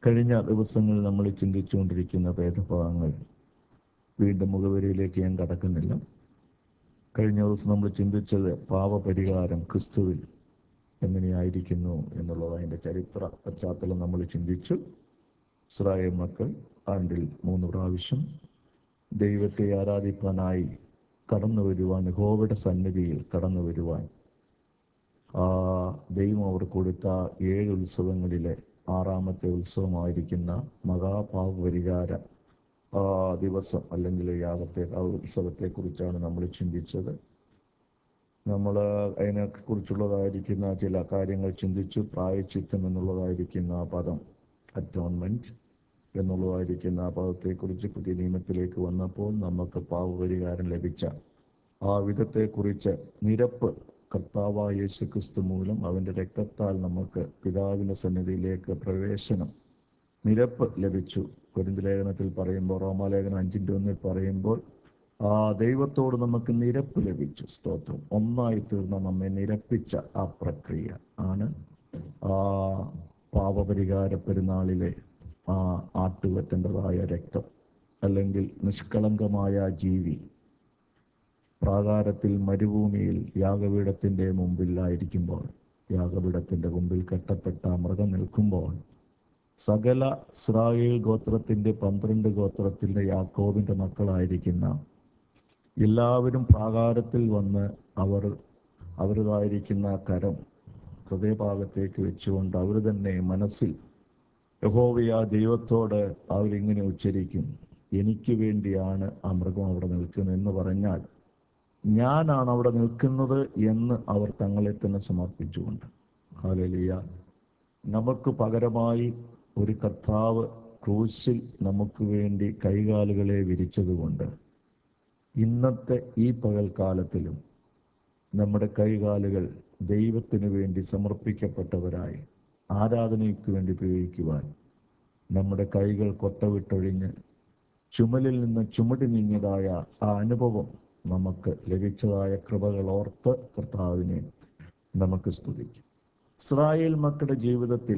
കഴിഞ്ഞ ദിവസങ്ങളിൽ നമ്മൾ ചിന്തിച്ചുകൊണ്ടിരിക്കുന്ന ഭേദഭാവങ്ങൾ വീണ്ടും മുഖവരിയിലേക്ക് ഞാൻ കടക്കുന്നില്ല കഴിഞ്ഞ ദിവസം നമ്മൾ ചിന്തിച്ചത് പാപപരിഹാരം ക്രിസ്തുവിൽ എങ്ങനെയായിരിക്കുന്നു എന്നുള്ളത് അതിൻ്റെ ചരിത്ര പശ്ചാത്തലം നമ്മൾ ചിന്തിച്ചു ഇസ്രായേൽ മക്കൾ ആണ്ടിൽ മൂന്ന് പ്രാവശ്യം ദൈവത്തെ ആരാധിക്കാനായി കടന്നു വരുവാൻ യഹോവയുടെ സന്നിധിയിൽ കടന്നു വരുവാൻ ആ ദൈവം അവർ കൊടുത്ത ഏഴ് ഉത്സവങ്ങളിലെ ആറാമത്തെ ഉത്സവമായിരിക്കുന്ന മഹാപാപപരിഹാര ആ ദിവസം അല്ലെങ്കിൽ യാഗത്തെ ആ ഉത്സവത്തെ കുറിച്ചാണ് നമ്മൾ ചിന്തിച്ചത് നമ്മൾ അതിനെ കുറിച്ചുള്ളതായിരിക്കുന്ന ചില കാര്യങ്ങൾ ചിന്തിച്ചു പ്രായച്ചിത്തം എന്നുള്ളതായിരിക്കുന്ന ആ പദം അറ്റോൺമെന്റ് എന്നുള്ളതായിരിക്കുന്ന ആ പദത്തെക്കുറിച്ച് പുതിയ നിയമത്തിലേക്ക് വന്നപ്പോൾ നമുക്ക് പാവപരിഹാരം ലഭിച്ച ആ വിധത്തെക്കുറിച്ച് നിരപ്പ് കർത്താവായ യേശു ക്രിസ്തു മൂലം അവന്റെ രക്തത്താൽ നമുക്ക് പിതാവിന്റെ സന്നിധിയിലേക്ക് പ്രവേശനം നിരപ്പ് ലഭിച്ചു കുരുന്ത് ലേഖനത്തിൽ പറയുമ്പോൾ റോമാലേഖനം അഞ്ചിൻ്റെ ഒന്നിൽ പറയുമ്പോൾ ആ ദൈവത്തോട് നമുക്ക് നിരപ്പ് ലഭിച്ചു സ്തോത്രം ഒന്നായി തീർന്ന നമ്മെ നിരപ്പിച്ച ആ പ്രക്രിയ ആണ് ആ പാപപരിഹാര പെരുന്നാളിലെ ആ ആട്ടുവറ്റേണ്ടതായ രക്തം അല്ലെങ്കിൽ നിഷ്കളങ്കമായ ജീവി പ്രാകാരത്തിൽ മരുഭൂമിയിൽ യാഗപീഠത്തിന്റെ മുമ്പിലായിരിക്കുമ്പോൾ യാഗപീഠത്തിന്റെ മുമ്പിൽ കെട്ടപ്പെട്ട മൃഗം നിൽക്കുമ്പോൾ സകല ഇസ്രായേൽ ഗോത്രത്തിന്റെ പന്ത്രണ്ട് ഗോത്രത്തിന്റെ യാക്കോബിന്റെ മക്കളായിരിക്കുന്ന എല്ലാവരും പ്രാകാരത്തിൽ വന്ന് അവർ അവരുതായിരിക്കുന്ന കരം ഹൃദയഭാഗത്തേക്ക് വെച്ചുകൊണ്ട് അവർ തന്നെ മനസ്സിൽ യഹോവയ ദൈവത്തോട് അവരിങ്ങനെ ഉച്ചരിക്കും എനിക്ക് വേണ്ടിയാണ് ആ മൃഗം അവിടെ നിൽക്കുന്നത് എന്ന് പറഞ്ഞാൽ ഞാനാണ് അവിടെ നിൽക്കുന്നത് എന്ന് അവർ തങ്ങളെ തന്നെ സമർപ്പിച്ചുകൊണ്ട് ഹാലലിയ നമുക്ക് പകരമായി ഒരു കർത്താവ് ക്രൂശിൽ നമുക്ക് വേണ്ടി കൈകാലുകളെ വിരിച്ചതുകൊണ്ട് ഇന്നത്തെ ഈ പകൽക്കാലത്തിലും നമ്മുടെ കൈകാലുകൾ ദൈവത്തിന് വേണ്ടി സമർപ്പിക്കപ്പെട്ടവരായി ആരാധനയ്ക്ക് വേണ്ടി ഉപയോഗിക്കുവാൻ നമ്മുടെ കൈകൾ കൊട്ടവിട്ടൊഴിഞ്ഞ് ചുമലിൽ നിന്ന് ചുമടി നീങ്ങിയതായ ആ അനുഭവം നമുക്ക് ലഭിച്ചതായ കൃപകൾ ഓർത്ത് കർത്താവിനെ നമുക്ക് സ്തുതിക്കും ഇസ്രായേൽ മക്കളുടെ ജീവിതത്തിൽ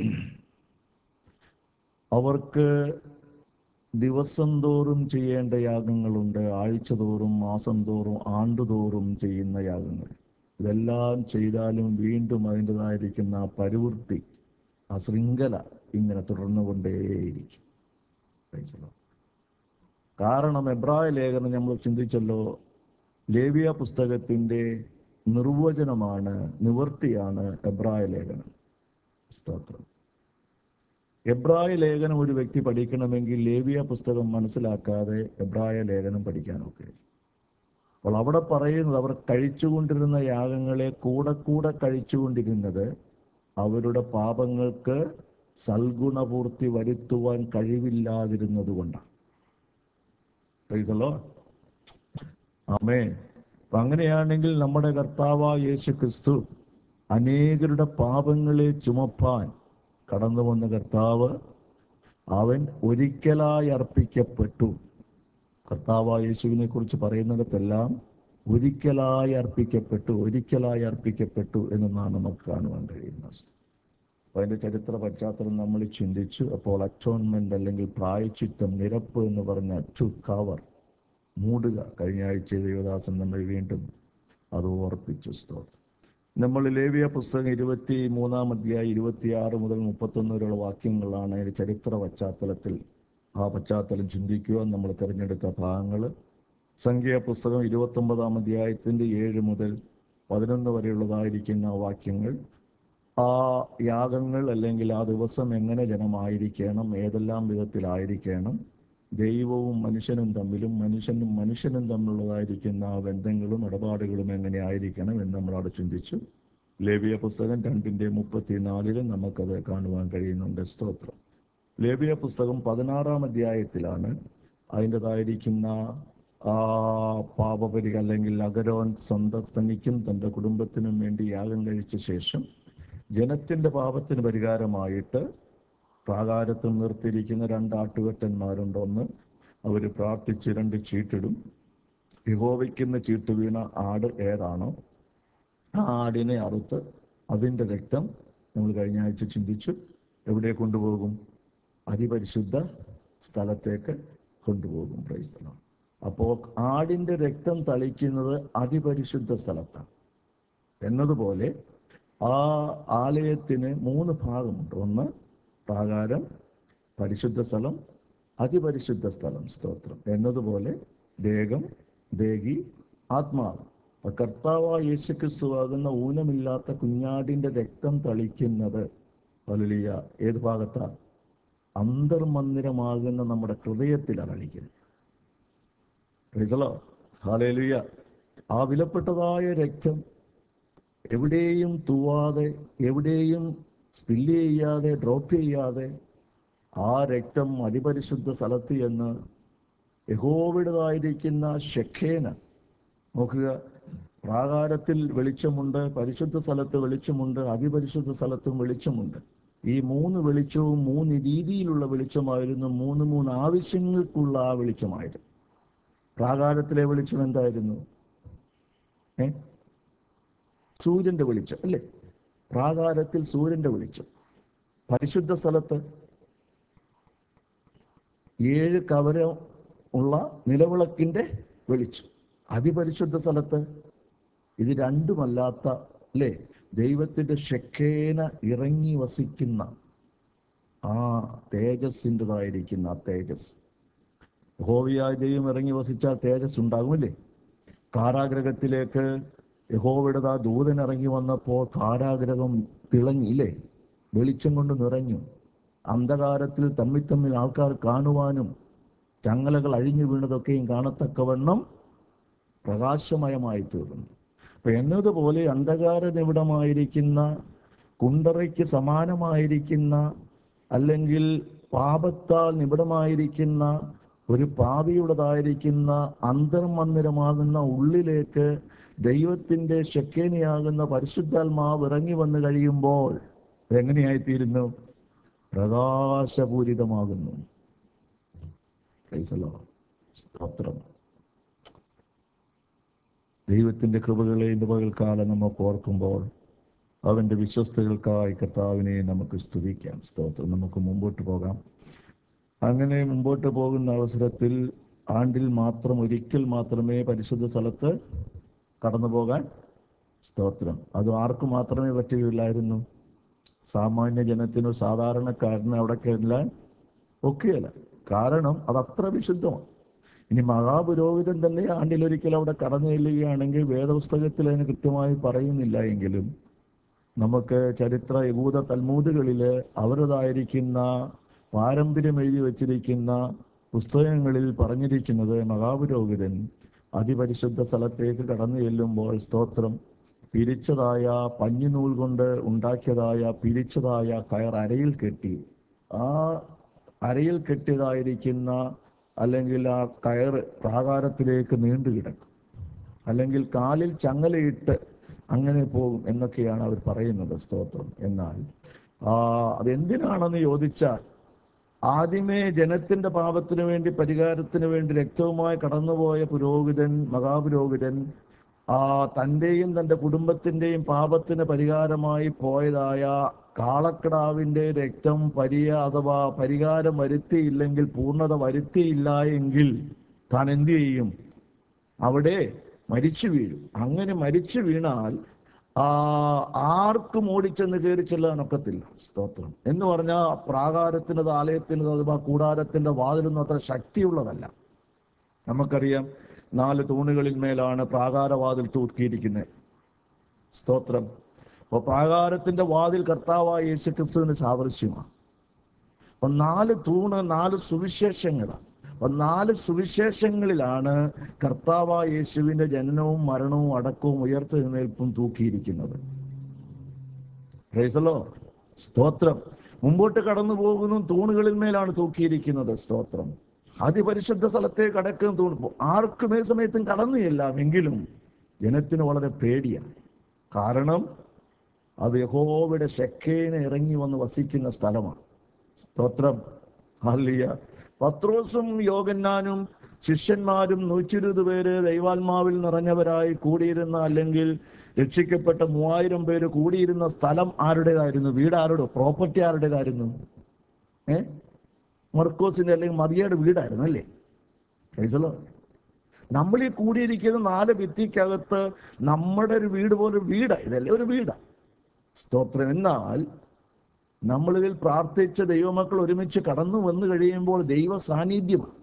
അവർക്ക് ദിവസം തോറും ചെയ്യേണ്ട യാഗങ്ങളുണ്ട് ആഴ്ച തോറും മാസം തോറും ആണ്ടുതോറും ചെയ്യുന്ന യാഗങ്ങൾ ഇതെല്ലാം ചെയ്താലും വീണ്ടും അതിൻ്റെതായിരിക്കുന്ന ആ പരിവൃത്തി ആ ശൃംഖല ഇങ്ങനെ തുടർന്നുകൊണ്ടേയിരിക്കും Praise the Lord. കാരണം എബ്രായ ലേഖനം നമ്മൾ ചിന്തിച്ചല്ലോ ലേവിയ പുസ്തകത്തിന്റെ നിർവചനമാണ് നിവൃത്തിയാണ് എബ്രായ ലേഖനം സ്തോത്രം എബ്രായ ലേഖനം ഒരു വ്യക്തി പഠിക്കണമെങ്കിൽ ലേവിയ പുസ്തകം മനസ്സിലാക്കാതെ എബ്രായ ലേഖനം പഠിക്കാനൊക്കെ അപ്പോൾ അവിടെ പറയുന്നത് അവർ കഴിച്ചുകൊണ്ടിരുന്ന യാഗങ്ങളെ കൂടെ കൂടെ കഴിച്ചുകൊണ്ടിരുന്നത് അവരുടെ പാപങ്ങൾക്ക് സൽഗുണപൂർത്തി വരുത്തുവാൻ കഴിവില്ലാതിരുന്നത് കൊണ്ടാണ് ആമേ അപ്പൊ അങ്ങനെയാണെങ്കിൽ നമ്മുടെ കർത്താവ യേശു ക്രിസ്തു അനേകരുടെ പാപങ്ങളെ ചുമപ്പാൻ കടന്നു വന്ന കർത്താവ് അവൻ ഒരിക്കലായി അർപ്പിക്കപ്പെട്ടു കർത്താവ് യേശുവിനെ കുറിച്ച് പറയുന്നിടത്തെല്ലാം ഒരിക്കലായി അർപ്പിക്കപ്പെട്ടു ഒരിക്കലായി അർപ്പിക്കപ്പെട്ടു എന്നാണ് നമുക്ക് കാണുവാൻ കഴിയുന്നത് അപ്പൊ അതിന്റെ ചരിത്ര പശ്ചാത്തലം നമ്മൾ ചിന്തിച്ചു അപ്പോൾ അറ്റോൺമെന്റ് അല്ലെങ്കിൽ പ്രായച്ചിത്തം നിരപ്പ് എന്ന് പറഞ്ഞ ടു കവർ മൂടുക കഴിഞ്ഞ ആഴ്ച ദേവദാസൻ നമ്മൾ വീണ്ടും അത് ഓർപ്പിച്ചു സ്തോത്രം നമ്മൾ ലേവിയ പുസ്തകം ഇരുപത്തി മൂന്നാം അധ്യായം ഇരുപത്തിയാറ് മുതൽ മുപ്പത്തൊന്ന് വരെയുള്ള വാക്യങ്ങളാണ് അതിന്റെ ചരിത്ര പശ്ചാത്തലത്തിൽ ആ പശ്ചാത്തലം ചിന്തിക്കുക നമ്മൾ തിരഞ്ഞെടുത്ത ഭാഗങ്ങൾ സംഖ്യ പുസ്തകം ഇരുപത്തൊമ്പതാം അധ്യായത്തിന്റെ ഏഴ് മുതൽ പതിനൊന്ന് വരെയുള്ളതായിരിക്കുന്ന വാക്യങ്ങൾ ആ യാഗങ്ങൾ അല്ലെങ്കിൽ ആ ദിവസം എങ്ങനെ ജനമായിരിക്കണം ഏതെല്ലാം വിധത്തിലായിരിക്കണം ദൈവവും മനുഷ്യനും തമ്മിലും മനുഷ്യനും മനുഷ്യനും തമ്മിലുള്ളതായിരിക്കുന്ന ആ ബന്ധങ്ങളും ഇടപാടുകളും എങ്ങനെ ആയിരിക്കണം എന്ന് നമ്മൾ അവിടെ ചിന്തിച്ചു ലേവിയ പുസ്തകം രണ്ടിന്റെ മുപ്പത്തിനാലിലും നമുക്കത് കാണുവാൻ കഴിയുന്നുണ്ട് സ്തോത്രം ലേവിയ പുസ്തകം പതിനാറാം അധ്യായത്തിലാണ് അതിൻ്റെതായിരിക്കുന്ന ആ പാപപരി അല്ലെങ്കിൽ അഗരോൻ സ്വന്തം തനിക്കും തൻ്റെ കുടുംബത്തിനും വേണ്ടി യാഗം കഴിച്ച ശേഷം ജനത്തിന്റെ പാപത്തിന് പരിഹാരമായിട്ട് പ്രാകാരത്തിൽ നിർത്തിയിരിക്കുന്ന രണ്ട് ആട്ടുകെട്ടന്മാരുണ്ട് ഒന്ന് അവർ പ്രാർത്ഥിച്ച് രണ്ട് ചീട്ടിടും യഹോവയ്ക്കുന്ന ചീട്ട് വീണ ആട് ഏതാണോ ആ ആടിനെ അറുത്ത് അതിൻ്റെ രക്തം നമ്മൾ കഴിഞ്ഞ ആഴ്ച ചിന്തിച്ചു എവിടെ കൊണ്ടുപോകും അതിപരിശുദ്ധ സ്ഥലത്തേക്ക് കൊണ്ടുപോകും പ്രൈസ്തലം അപ്പോൾ ആടിന്റെ രക്തം തളിക്കുന്നത് അതിപരിശുദ്ധ സ്ഥലത്താണ് എന്നതുപോലെ ആ ആലയത്തിന് മൂന്ന് ഭാഗമുണ്ട് ഒന്ന് പ്രാകാരം പരിശുദ്ധ സ്ഥലം അതിപരിശുദ്ധ സ്ഥലം സ്തോത്രം എന്നതുപോലെ ദേഹം ദേഹി ആത്മാവ് അപ്പൊ കർത്താവായ യേശുക്രിസ്തുവാകുന്ന ഊനമില്ലാത്ത കുഞ്ഞാടിന്റെ രക്തം തളിക്കുന്നത് വലിയ ഏത് ഭാഗത്താ അന്തർമന്ദിരമാകുന്ന നമ്മുടെ ഹൃദയത്തിലാണ് തളിക്കുന്നത് പ്രൈസലോ ഹാലേലുയ ആ വിലപ്പെട്ടതായ രക്തം എവിടെയും തൂവാതെ എവിടെയും സ്പില്ല് ചെയ്യാതെ ഡ്രോപ്പ് ചെയ്യാതെ ആ രക്തം അതിപരിശുദ്ധ സ്ഥലത്ത് എന്ന് യഹോവിടേതായിരിക്കുന്ന ഷെഖേന നോക്കുക പ്രാകാരത്തിൽ വെളിച്ചമുണ്ട് പരിശുദ്ധ സ്ഥലത്ത് വെളിച്ചമുണ്ട് അതിപരിശുദ്ധ സ്ഥലത്തും വെളിച്ചമുണ്ട് ഈ മൂന്ന് വെളിച്ചവും മൂന്ന് രീതിയിലുള്ള വെളിച്ചമായിരുന്നു മൂന്ന് മൂന്ന് ആവശ്യങ്ങൾക്കുള്ള ആ വെളിച്ചമായിരുന്നു പ്രാകാരത്തിലെ വെളിച്ചം എന്തായിരുന്നു ഏ സൂര്യന്റെ വെളിച്ചം അല്ലേ പ്രാകാരത്തിൽ സൂര്യന്റെ വെളിച്ചം പരിശുദ്ധ സ്ഥലത്ത് ഏഴ് കവരം ഉള്ള നിലവിളക്കിന്റെ വെളിച്ചം അതിപരിശുദ്ധ സ്ഥലത്ത് ഇത് രണ്ടുമല്ലാത്ത അല്ലേ ദൈവത്തിന്റെ ഷെക്കേന ഇറങ്ങി വസിക്കുന്ന ആ തേജസ്സിൻ്റെതായിരിക്കുന്ന ആ തേജസ് യഹോവയായ ദൈവം ഇറങ്ങി വസിച്ചാൽ തേജസ് ഉണ്ടാകുമല്ലേ കാരാഗ്രഹത്തിലേക്ക് യഹോവയുടെ ആ ദൂതൻ ഇറങ്ങി വന്നപ്പോൾ കാരാഗ്രഹം തിളങ്ങിയില്ലേ വെളിച്ചം കൊണ്ട് നിറഞ്ഞു അന്ധകാരത്തിൽ തമ്മിൽ തമ്മിൽ ആൾക്കാർ കാണുവാനും ചങ്ങലകൾ അഴിഞ്ഞു വീണതൊക്കെയും കാണത്തക്കവണ്ണം പ്രകാശമയമായി തീർന്നു അപ്പൊ എന്നതുപോലെ അന്ധകാര നിബിഡമായിരിക്കുന്ന കുണ്ടറയ്ക്ക് സമാനമായിരിക്കുന്ന അല്ലെങ്കിൽ പാപത്താൽ നിബിഡമായിരിക്കുന്ന ഒരു പാപിയുടേതായിരിക്കുന്ന അന്തർമന്ദിരമാകുന്ന ഉള്ളിലേക്ക് ദൈവത്തിന്റെ ശക്കേനിയാകുന്ന പരിശുദ്ധാത്മാവ് ഇറങ്ങി വന്നു കഴിയുമ്പോൾ എങ്ങനെയായിത്തീരുന്നു പ്രകാശപൂരിതമാകുന്നു Praise the Lord. സ്തോത്രം ദൈവത്തിന്റെ കൃപകളെ ഇന്ന് പകൽക്കാലം നമുക്ക് ഓർക്കുമ്പോൾ അവന്റെ വിശ്വസ്തകൾക്കായി കർത്താവിനെ നമുക്ക് സ്തുതിക്കാം സ്തോത്രം നമുക്ക് മുമ്പോട്ട് പോകാം അങ്ങനെ മുമ്പോട്ട് പോകുന്ന അവസരത്തിൽ ആണ്ടിൽ മാത്രം ഒരിക്കൽ മാത്രമേ പരിശുദ്ധ സ്ഥലത്ത് കടന്നു പോകാൻ സ്തോത്രം അത് ആർക്ക് മാത്രമേ പറ്റുകയില്ലായിരുന്നു സാമാന്യ ജനത്തിനോ സാധാരണക്കാരന് അവിടെ കയറാൻ ഒക്കെയല്ല കാരണം അത് അത്ര വിശുദ്ധമാണ് ഇനി മഹാപുരോഹിതൻ തന്നെ ആണ്ടിലൊരിക്കൽ അവിടെ കടന്നു ചെല്ലുകയാണെങ്കിൽ വേദപുസ്തകത്തിൽ അതിന് കൃത്യമായി പറയുന്നില്ല എങ്കിലും നമുക്ക് ചരിത്ര യഹൂദ തൽമൂതുകളില് അവരുടേതായിരിക്കുന്ന പാരമ്പര്യം എഴുതി വച്ചിരിക്കുന്ന പുസ്തകങ്ങളിൽ പറഞ്ഞിരിക്കുന്നത് മഹാപുരോഹിതൻ അതിപരിശുദ്ധ സ്ഥലത്തേക്ക് കടന്നു ചെല്ലുമ്പോൾ സ്തോത്രം പിരിച്ചതായ പഞ്ഞിനൂൽ കൊണ്ട് ഉണ്ടാക്കിയതായ പിരിച്ചതായ കയർ അരയിൽ കെട്ടി ആ അരയിൽ കെട്ടിയതായിരിക്കുന്ന അല്ലെങ്കിൽ ആ കയർ പ്രാകാരത്തിലേക്ക് നീണ്ടു കിടക്കും അല്ലെങ്കിൽ കാലിൽ ചങ്ങലയിട്ട് അങ്ങനെ പോകും എന്നൊക്കെയാണ് അവർ പറയുന്നത് സ്തോത്രം എന്നാൽ ആ അതെന്തിനാണെന്ന് ചോദിച്ചാൽ ആദ്യമേ ജനത്തിന്റെ പാപത്തിനു വേണ്ടി പരിഹാരത്തിന് വേണ്ടി രക്തവുമായി കടന്നുപോയ പുരോഹിതൻ മഹാപുരോഹിതൻ ആ തന്റെയും തന്റെ കുടുംബത്തിന്റെയും പാപത്തിന് പരിഹാരമായി പോയതായ കാളക്കിടാവിന്റെ രക്തം പരിയ അഥവാ പരിഹാരം വരുത്തിയില്ലെങ്കിൽ പൂർണ്ണത വരുത്തിയില്ല എങ്കിൽ താൻ എന്തു ചെയ്യും അവിടെ മരിച്ചു വീഴും അങ്ങനെ മരിച്ചു വീണാൽ ആ ആർക്കും ഓടിച്ചെന്ന് കയറി ചെല്ലാൻ ഒക്കത്തില്ല സ്തോത്രം എന്ന് പറഞ്ഞാൽ പ്രാകാരത്തിനത് ആലയത്തിനത് അഥവാ കൂടാരത്തിന്റെ വാതിലൊന്നും അത്ര ശക്തിയുള്ളതല്ല നമുക്കറിയാം നാല് തൂണുകളിൽ മേലാണ് പ്രാകാരവാതിൽ തൂക്കിയിരിക്കുന്നത് സ്തോത്രം അപ്പൊ പ്രാകാരത്തിന്റെ വാതിൽ കർത്താവായ യേശുക്രിസ്തുവിന് സാദൃശ്യമാണ് അപ്പൊ നാല് തൂണ് നാല് സുവിശേഷങ്ങളാണ് അപ്പൊ നാല് സുവിശേഷങ്ങളിലാണ് കർത്താവായ യേശുവിന്റെ ജനനവും മരണവും അടക്കവും ഉയർത്തെഴുന്നേൽപ്പും തൂക്കിയിരിക്കുന്നത് പ്രൈസലോ സ്തോത്രം മുമ്പോട്ട് കടന്നു പോകുന്നു തൂണുകളിൽ മേലാണ് തൂക്കിയിരിക്കുന്നത് സ്തോത്രം അതിപരിശുദ്ധ സ്ഥലത്തേക്ക് അടക്കം തൂണ് ആർക്കും ഏത് സമയത്തും കടന്നു ചെല്ലാം എങ്കിലും ജനത്തിന് വളരെ പേടിയാണ് കാരണം അത് യഹോവയുടെ ശക്കേനെ ഇറങ്ങി വന്ന് വസിക്കുന്ന സ്ഥലമാണ് സ്തോത്രം ഹല്ലിയ പത്രോസും യോഗന്നാനും ശിഷ്യന്മാരും നൂറ്റിരുപത് പേര് ദൈവാത്മാവിൽ നിറഞ്ഞവരായി കൂടിയിരുന്ന അല്ലെങ്കിൽ രക്ഷിക്കപ്പെട്ട മൂവായിരം പേര് കൂടിയിരുന്ന സ്ഥലം ആരുടേതായിരുന്നു വീട് ആരുടെ പ്രോപ്പർട്ടി ആരുടേതായിരുന്നു ഏ മർക്കോസിന്റെ അല്ലെങ്കിൽ മറിയയുടെ വീടായിരുന്നു അല്ലേ കഴിച്ചല്ലോ നമ്മൾ ഈ കൂടിയിരിക്കുന്ന നാല് ഭിത്തിക്കകത്ത് നമ്മുടെ ഒരു വീട് പോലെ ഒരു വീടാ ഇതല്ലേ ഒരു വീടാ സ്തോത്രം എന്നാൽ നമ്മളിതിൽ പ്രാർത്ഥിച്ച ദൈവമക്കൾ ഒരുമിച്ച് കടന്നു വന്നു കഴിയുമ്പോൾ ദൈവ സാന്നിധ്യമാണ്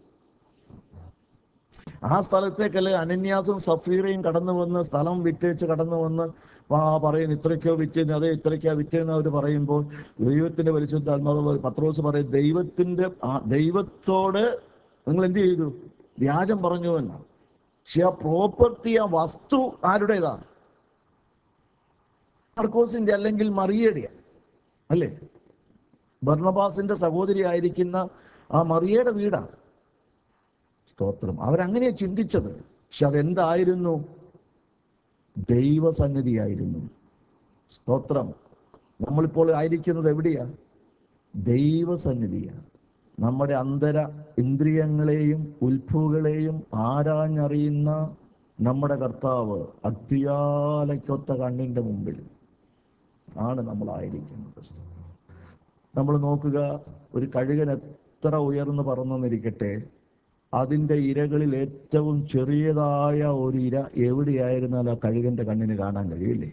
ആ സ്ഥലത്തേക്കല്ലേ അനന്യാസും സഫീറയും കടന്നു വന്ന് സ്ഥലം വിറ്റേച്ച് കടന്നു വന്ന് ആ പറയുന്നു ഇത്രയ്ക്കോ വിറ്റേന്ന് അതെ ഇത്രയ്ക്കാ വിറ്റേന്ന് അവർ പറയുമ്പോൾ ദൈവത്തിന്റെ പരിശുദ്ധാത്മാവ് പത്രോസ് പറയും ദൈവത്തിന്റെ ആ ദൈവത്തോട് നിങ്ങൾ എന്ത് ചെയ്തു വ്യാജം പറഞ്ഞു എന്നാണ് പക്ഷെ ആ പ്രോപ്പർട്ടി ആ വസ്തു ആരുടേതാ മാർക്കോസിന്റെ അല്ലെങ്കിൽ മറിയയുടെ അല്ലേ ബർണബാസിന്റെ സഹോദരി ആയിരിക്കുന്ന ആ മറിയയുടെ വീടാണ് സ്തോത്രം അവരങ്ങനെയാ ചിന്തിച്ചത് പക്ഷെ അതെന്തായിരുന്നു ദൈവസന്നിധിയായിരുന്നു സ്തോത്രം നമ്മളിപ്പോൾ ആയിരിക്കുന്നത് എവിടെയാ ദൈവസന്നിധിയാണ് നമ്മുടെ അന്തര ഇന്ദ്രിയങ്ങളെയും ഉത്ഭുകളെയും ആരാഞ്ഞറിയുന്ന നമ്മുടെ കർത്താവ് അത്യാലയ്ക്കൊത്ത കണ്ണിന്റെ മുമ്പിൽ ആണ് നമ്മളായിരിക്കുന്നത് നമ്മൾ നോക്കുക ഒരു കഴുകൻ എത്ര ഉയർന്നു പറന്നെന്നിരിക്കട്ടെ അതിൻ്റെ ഇരകളിൽ ഏറ്റവും ചെറിയതായ ഒരു ഇര എവിടെയായിരുന്നാൽ ആ കഴുകന്റെ കണ്ണിന് കാണാൻ കഴിയില്ലേ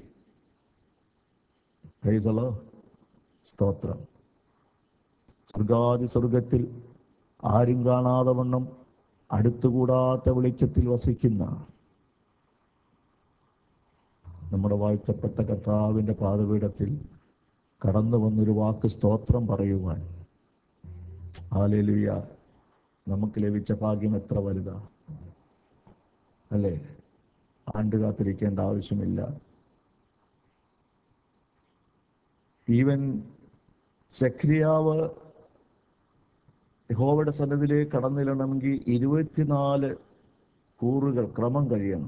പ്രൈസലോ സ്തോത്രം സ്വർഗാദി സ്വർഗത്തിൽ ആരും കാണാതെ വണ്ണം അടുത്തുകൂടാത്ത വെളിച്ചത്തിൽ വസിക്കുന്ന നമ്മുടെ വാഴ്ത്തപ്പെട്ട കർത്താവിന്റെ പാതപീഠത്തിൽ കടന്നു വന്നൊരു വാക്ക് സ്തോത്രം പറയുവാൻ ആലേലുയ നമുക്ക് ലഭിച്ച ഭാഗ്യം എത്ര വലുതാ അല്ലേ ആണ്ട് കാത്തിരിക്കേണ്ട ആവശ്യമില്ല ഈവൻ സക്രിയാവ് യഹോവയുടെ സന്നദ്ധിയിലേക്ക് കടന്നിടണമെങ്കിൽ ഇരുപത്തിനാല് കൂറുകൾ ക്രമം കഴിയണം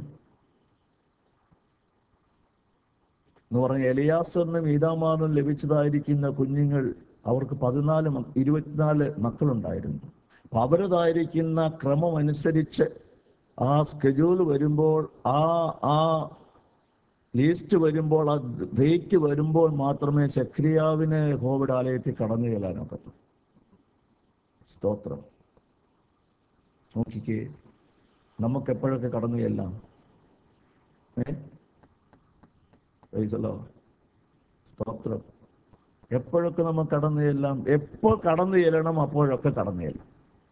എന്ന് പറഞ്ഞ എലിയാസറിനും ഈതാമാനും ലഭിച്ചതായിരിക്കുന്ന കുഞ്ഞുങ്ങൾ അവർക്ക് പതിനാല് മ- ഇരുപത്തിനാല് മക്കളുണ്ടായിരുന്നു അപ്പൊ അവരതായിരിക്കുന്ന ക്രമം അനുസരിച്ച് ആ സ്കെഡ്യൂൾ വരുമ്പോൾ ആ ആ ലീസ്റ്റ് വരുമ്പോൾ ആ ഡേറ്റ് വരുമ്പോൾ മാത്രമേ സക്രിയാവിന് കോവിഡ് ആലയത്തിൽ കടന്നു ചെല്ലാനൊക്കത്തു സ്തോത്രം നോക്കിക്കേ നമുക്ക് എപ്പോഴൊക്കെ കടന്നു ചെല്ലാം ഏ പ്രൈസലോ സ്തോത്രം എപ്പോഴൊക്കെ നമുക്ക് കടന്നു ചെല്ലാം എപ്പോൾ കടന്നു ചെല്ലണം അപ്പോഴൊക്കെ കടന്നു ചെല്ലാം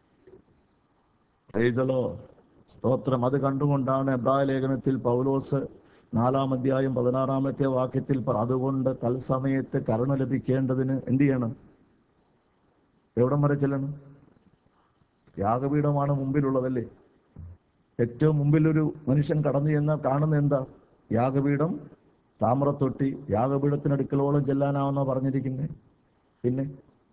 പ്രൈസലോ സ്തോത്രം അത് കണ്ടുകൊണ്ടാണ് എബ്രായ ലേഖനത്തിൽ പൗലോസ് നാലാം അധ്യായം പതിനാറാമത്തെ വാക്യത്തിൽ പറ- അതുകൊണ്ട് തത്സമയത്ത് കരുണ ലഭിക്കേണ്ടതിന് എന്ത് ചെയ്യണം എവിടം വരെ ചെല്ലണം യാഗപീഠമാണ് മുമ്പിലുള്ളതല്ലേ ഏറ്റവും മുമ്പിൽ ഒരു മനുഷ്യൻ കടന്നു ചെന്നാൽ കാണുന്ന എന്താ യാഗപീഠം താമ്രത്തൊട്ടി യാഗപീഠത്തിനടുക്കലോളം ചെല്ലാനാവെന്നാ പറഞ്ഞിരിക്കുന്നത് പിന്നെ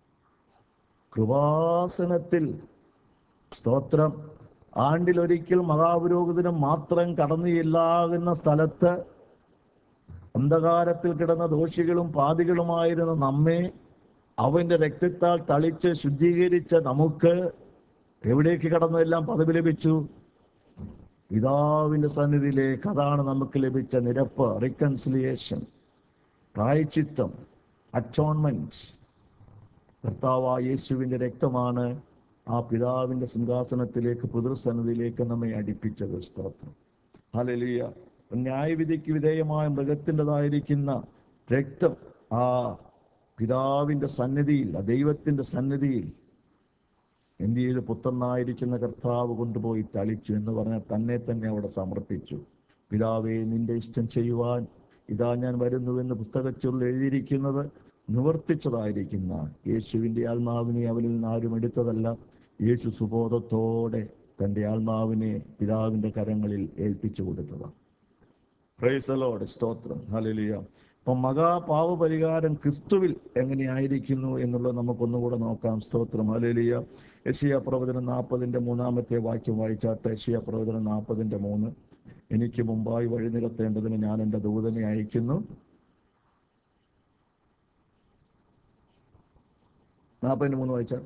കൃപാസനത്തിൽ സ്തോത്രം ആണ്ടിലൊരിക്കൽ മഹാപുരോഹിതന് മാത്രം കടന്നു ചെല്ലാകുന്ന സ്ഥലത്ത് അന്ധകാരത്തിൽ കിടന്ന ദോഷികളും പാപികളുമായിരുന്ന നമ്മെ അവന്റെ രക്തത്താൽ തളിച്ച് ശുദ്ധീകരിച്ച നമുക്ക് എവിടേക്ക് കടന്നെല്ലാം പദവി ലഭിച്ചു പിതാവിന്റെ സന്നിധിയിലേക്ക് അതാണ് നമുക്ക് ലഭിച്ച നിരപ്പ് റിക്കൺസിലിയേഷൻ പ്രായച്ചിത്തം അച്ചോൺമെന്റ് കർത്താവായ യേശുവിന്റെ രക്തമാണ് ആ പിതാവിന്റെ സിംഹാസനത്തിലേക്ക് പിതൃസന്നിധിയിലേക്ക് നമ്മെ അടുപ്പിച്ചത് സ്തോത്രം ഹല്ലേലൂയ ന്യായവിധിക്ക് വിധേയമായ മൃഗത്തിൻ്റെതായിരിക്കുന്ന രക്തം ആ പിതാവിന്റെ സന്നിധിയിൽ ആ ദൈവത്തിന്റെ സന്നിധിയിൽ എന്ത് ചെയ്ത് പുത്രനായിരിക്കുന്ന കർത്താവ് കൊണ്ടുപോയി തളിച്ചു എന്ന് പറഞ്ഞാൽ തന്നെ തന്നെ അവിടെ സമർപ്പിച്ചു പിതാവേ നിന്റെ ഇഷ്ടം ചെയ്യുവാൻ ഇതാ ഞാൻ വരുന്നുവെന്ന് പുസ്തകച്ചുള്ളിൽ എഴുതിയിരിക്കുന്നത് നിവർത്തിച്ചതായിരിക്കുന്ന യേശുവിൻ്റെ ആത്മാവിനെ അവനിൽ നിന്ന് ആരും എടുത്തതല്ല യേശു സുബോധത്തോടെ തൻ്റെ ആത്മാവിനെ പിതാവിൻ്റെ കരങ്ങളിൽ ഏൽപ്പിച്ചു കൊടുത്തതാണ് പ്രൈസലോട് സ്തോത്രം ഹല്ലേലൂയ അപ്പം മഹാപാവ പരിഹാരം ക്രിസ്തുവിൽ എങ്ങനെയായിരിക്കുന്നു എന്നുള്ളത് നമുക്കൊന്നുകൂടെ നോക്കാം സ്തോത്രം ഹല്ലേലൂയ യശിയ പ്രവചനം നാൽപ്പതിന്റെ മൂന്നാമത്തെ വാക്യം വായിച്ചാട്ട് യശിയ പ്രവചനം നാൽപ്പതിന്റെ മൂന്ന് എനിക്ക് മുമ്പായി വഴി നിരത്തേണ്ടതിന് ഞാൻ എൻ്റെ ദൂതനെ അയക്കുന്നു നാൽപ്പതിന്റെ മൂന്ന് വായിച്ചാട്ട്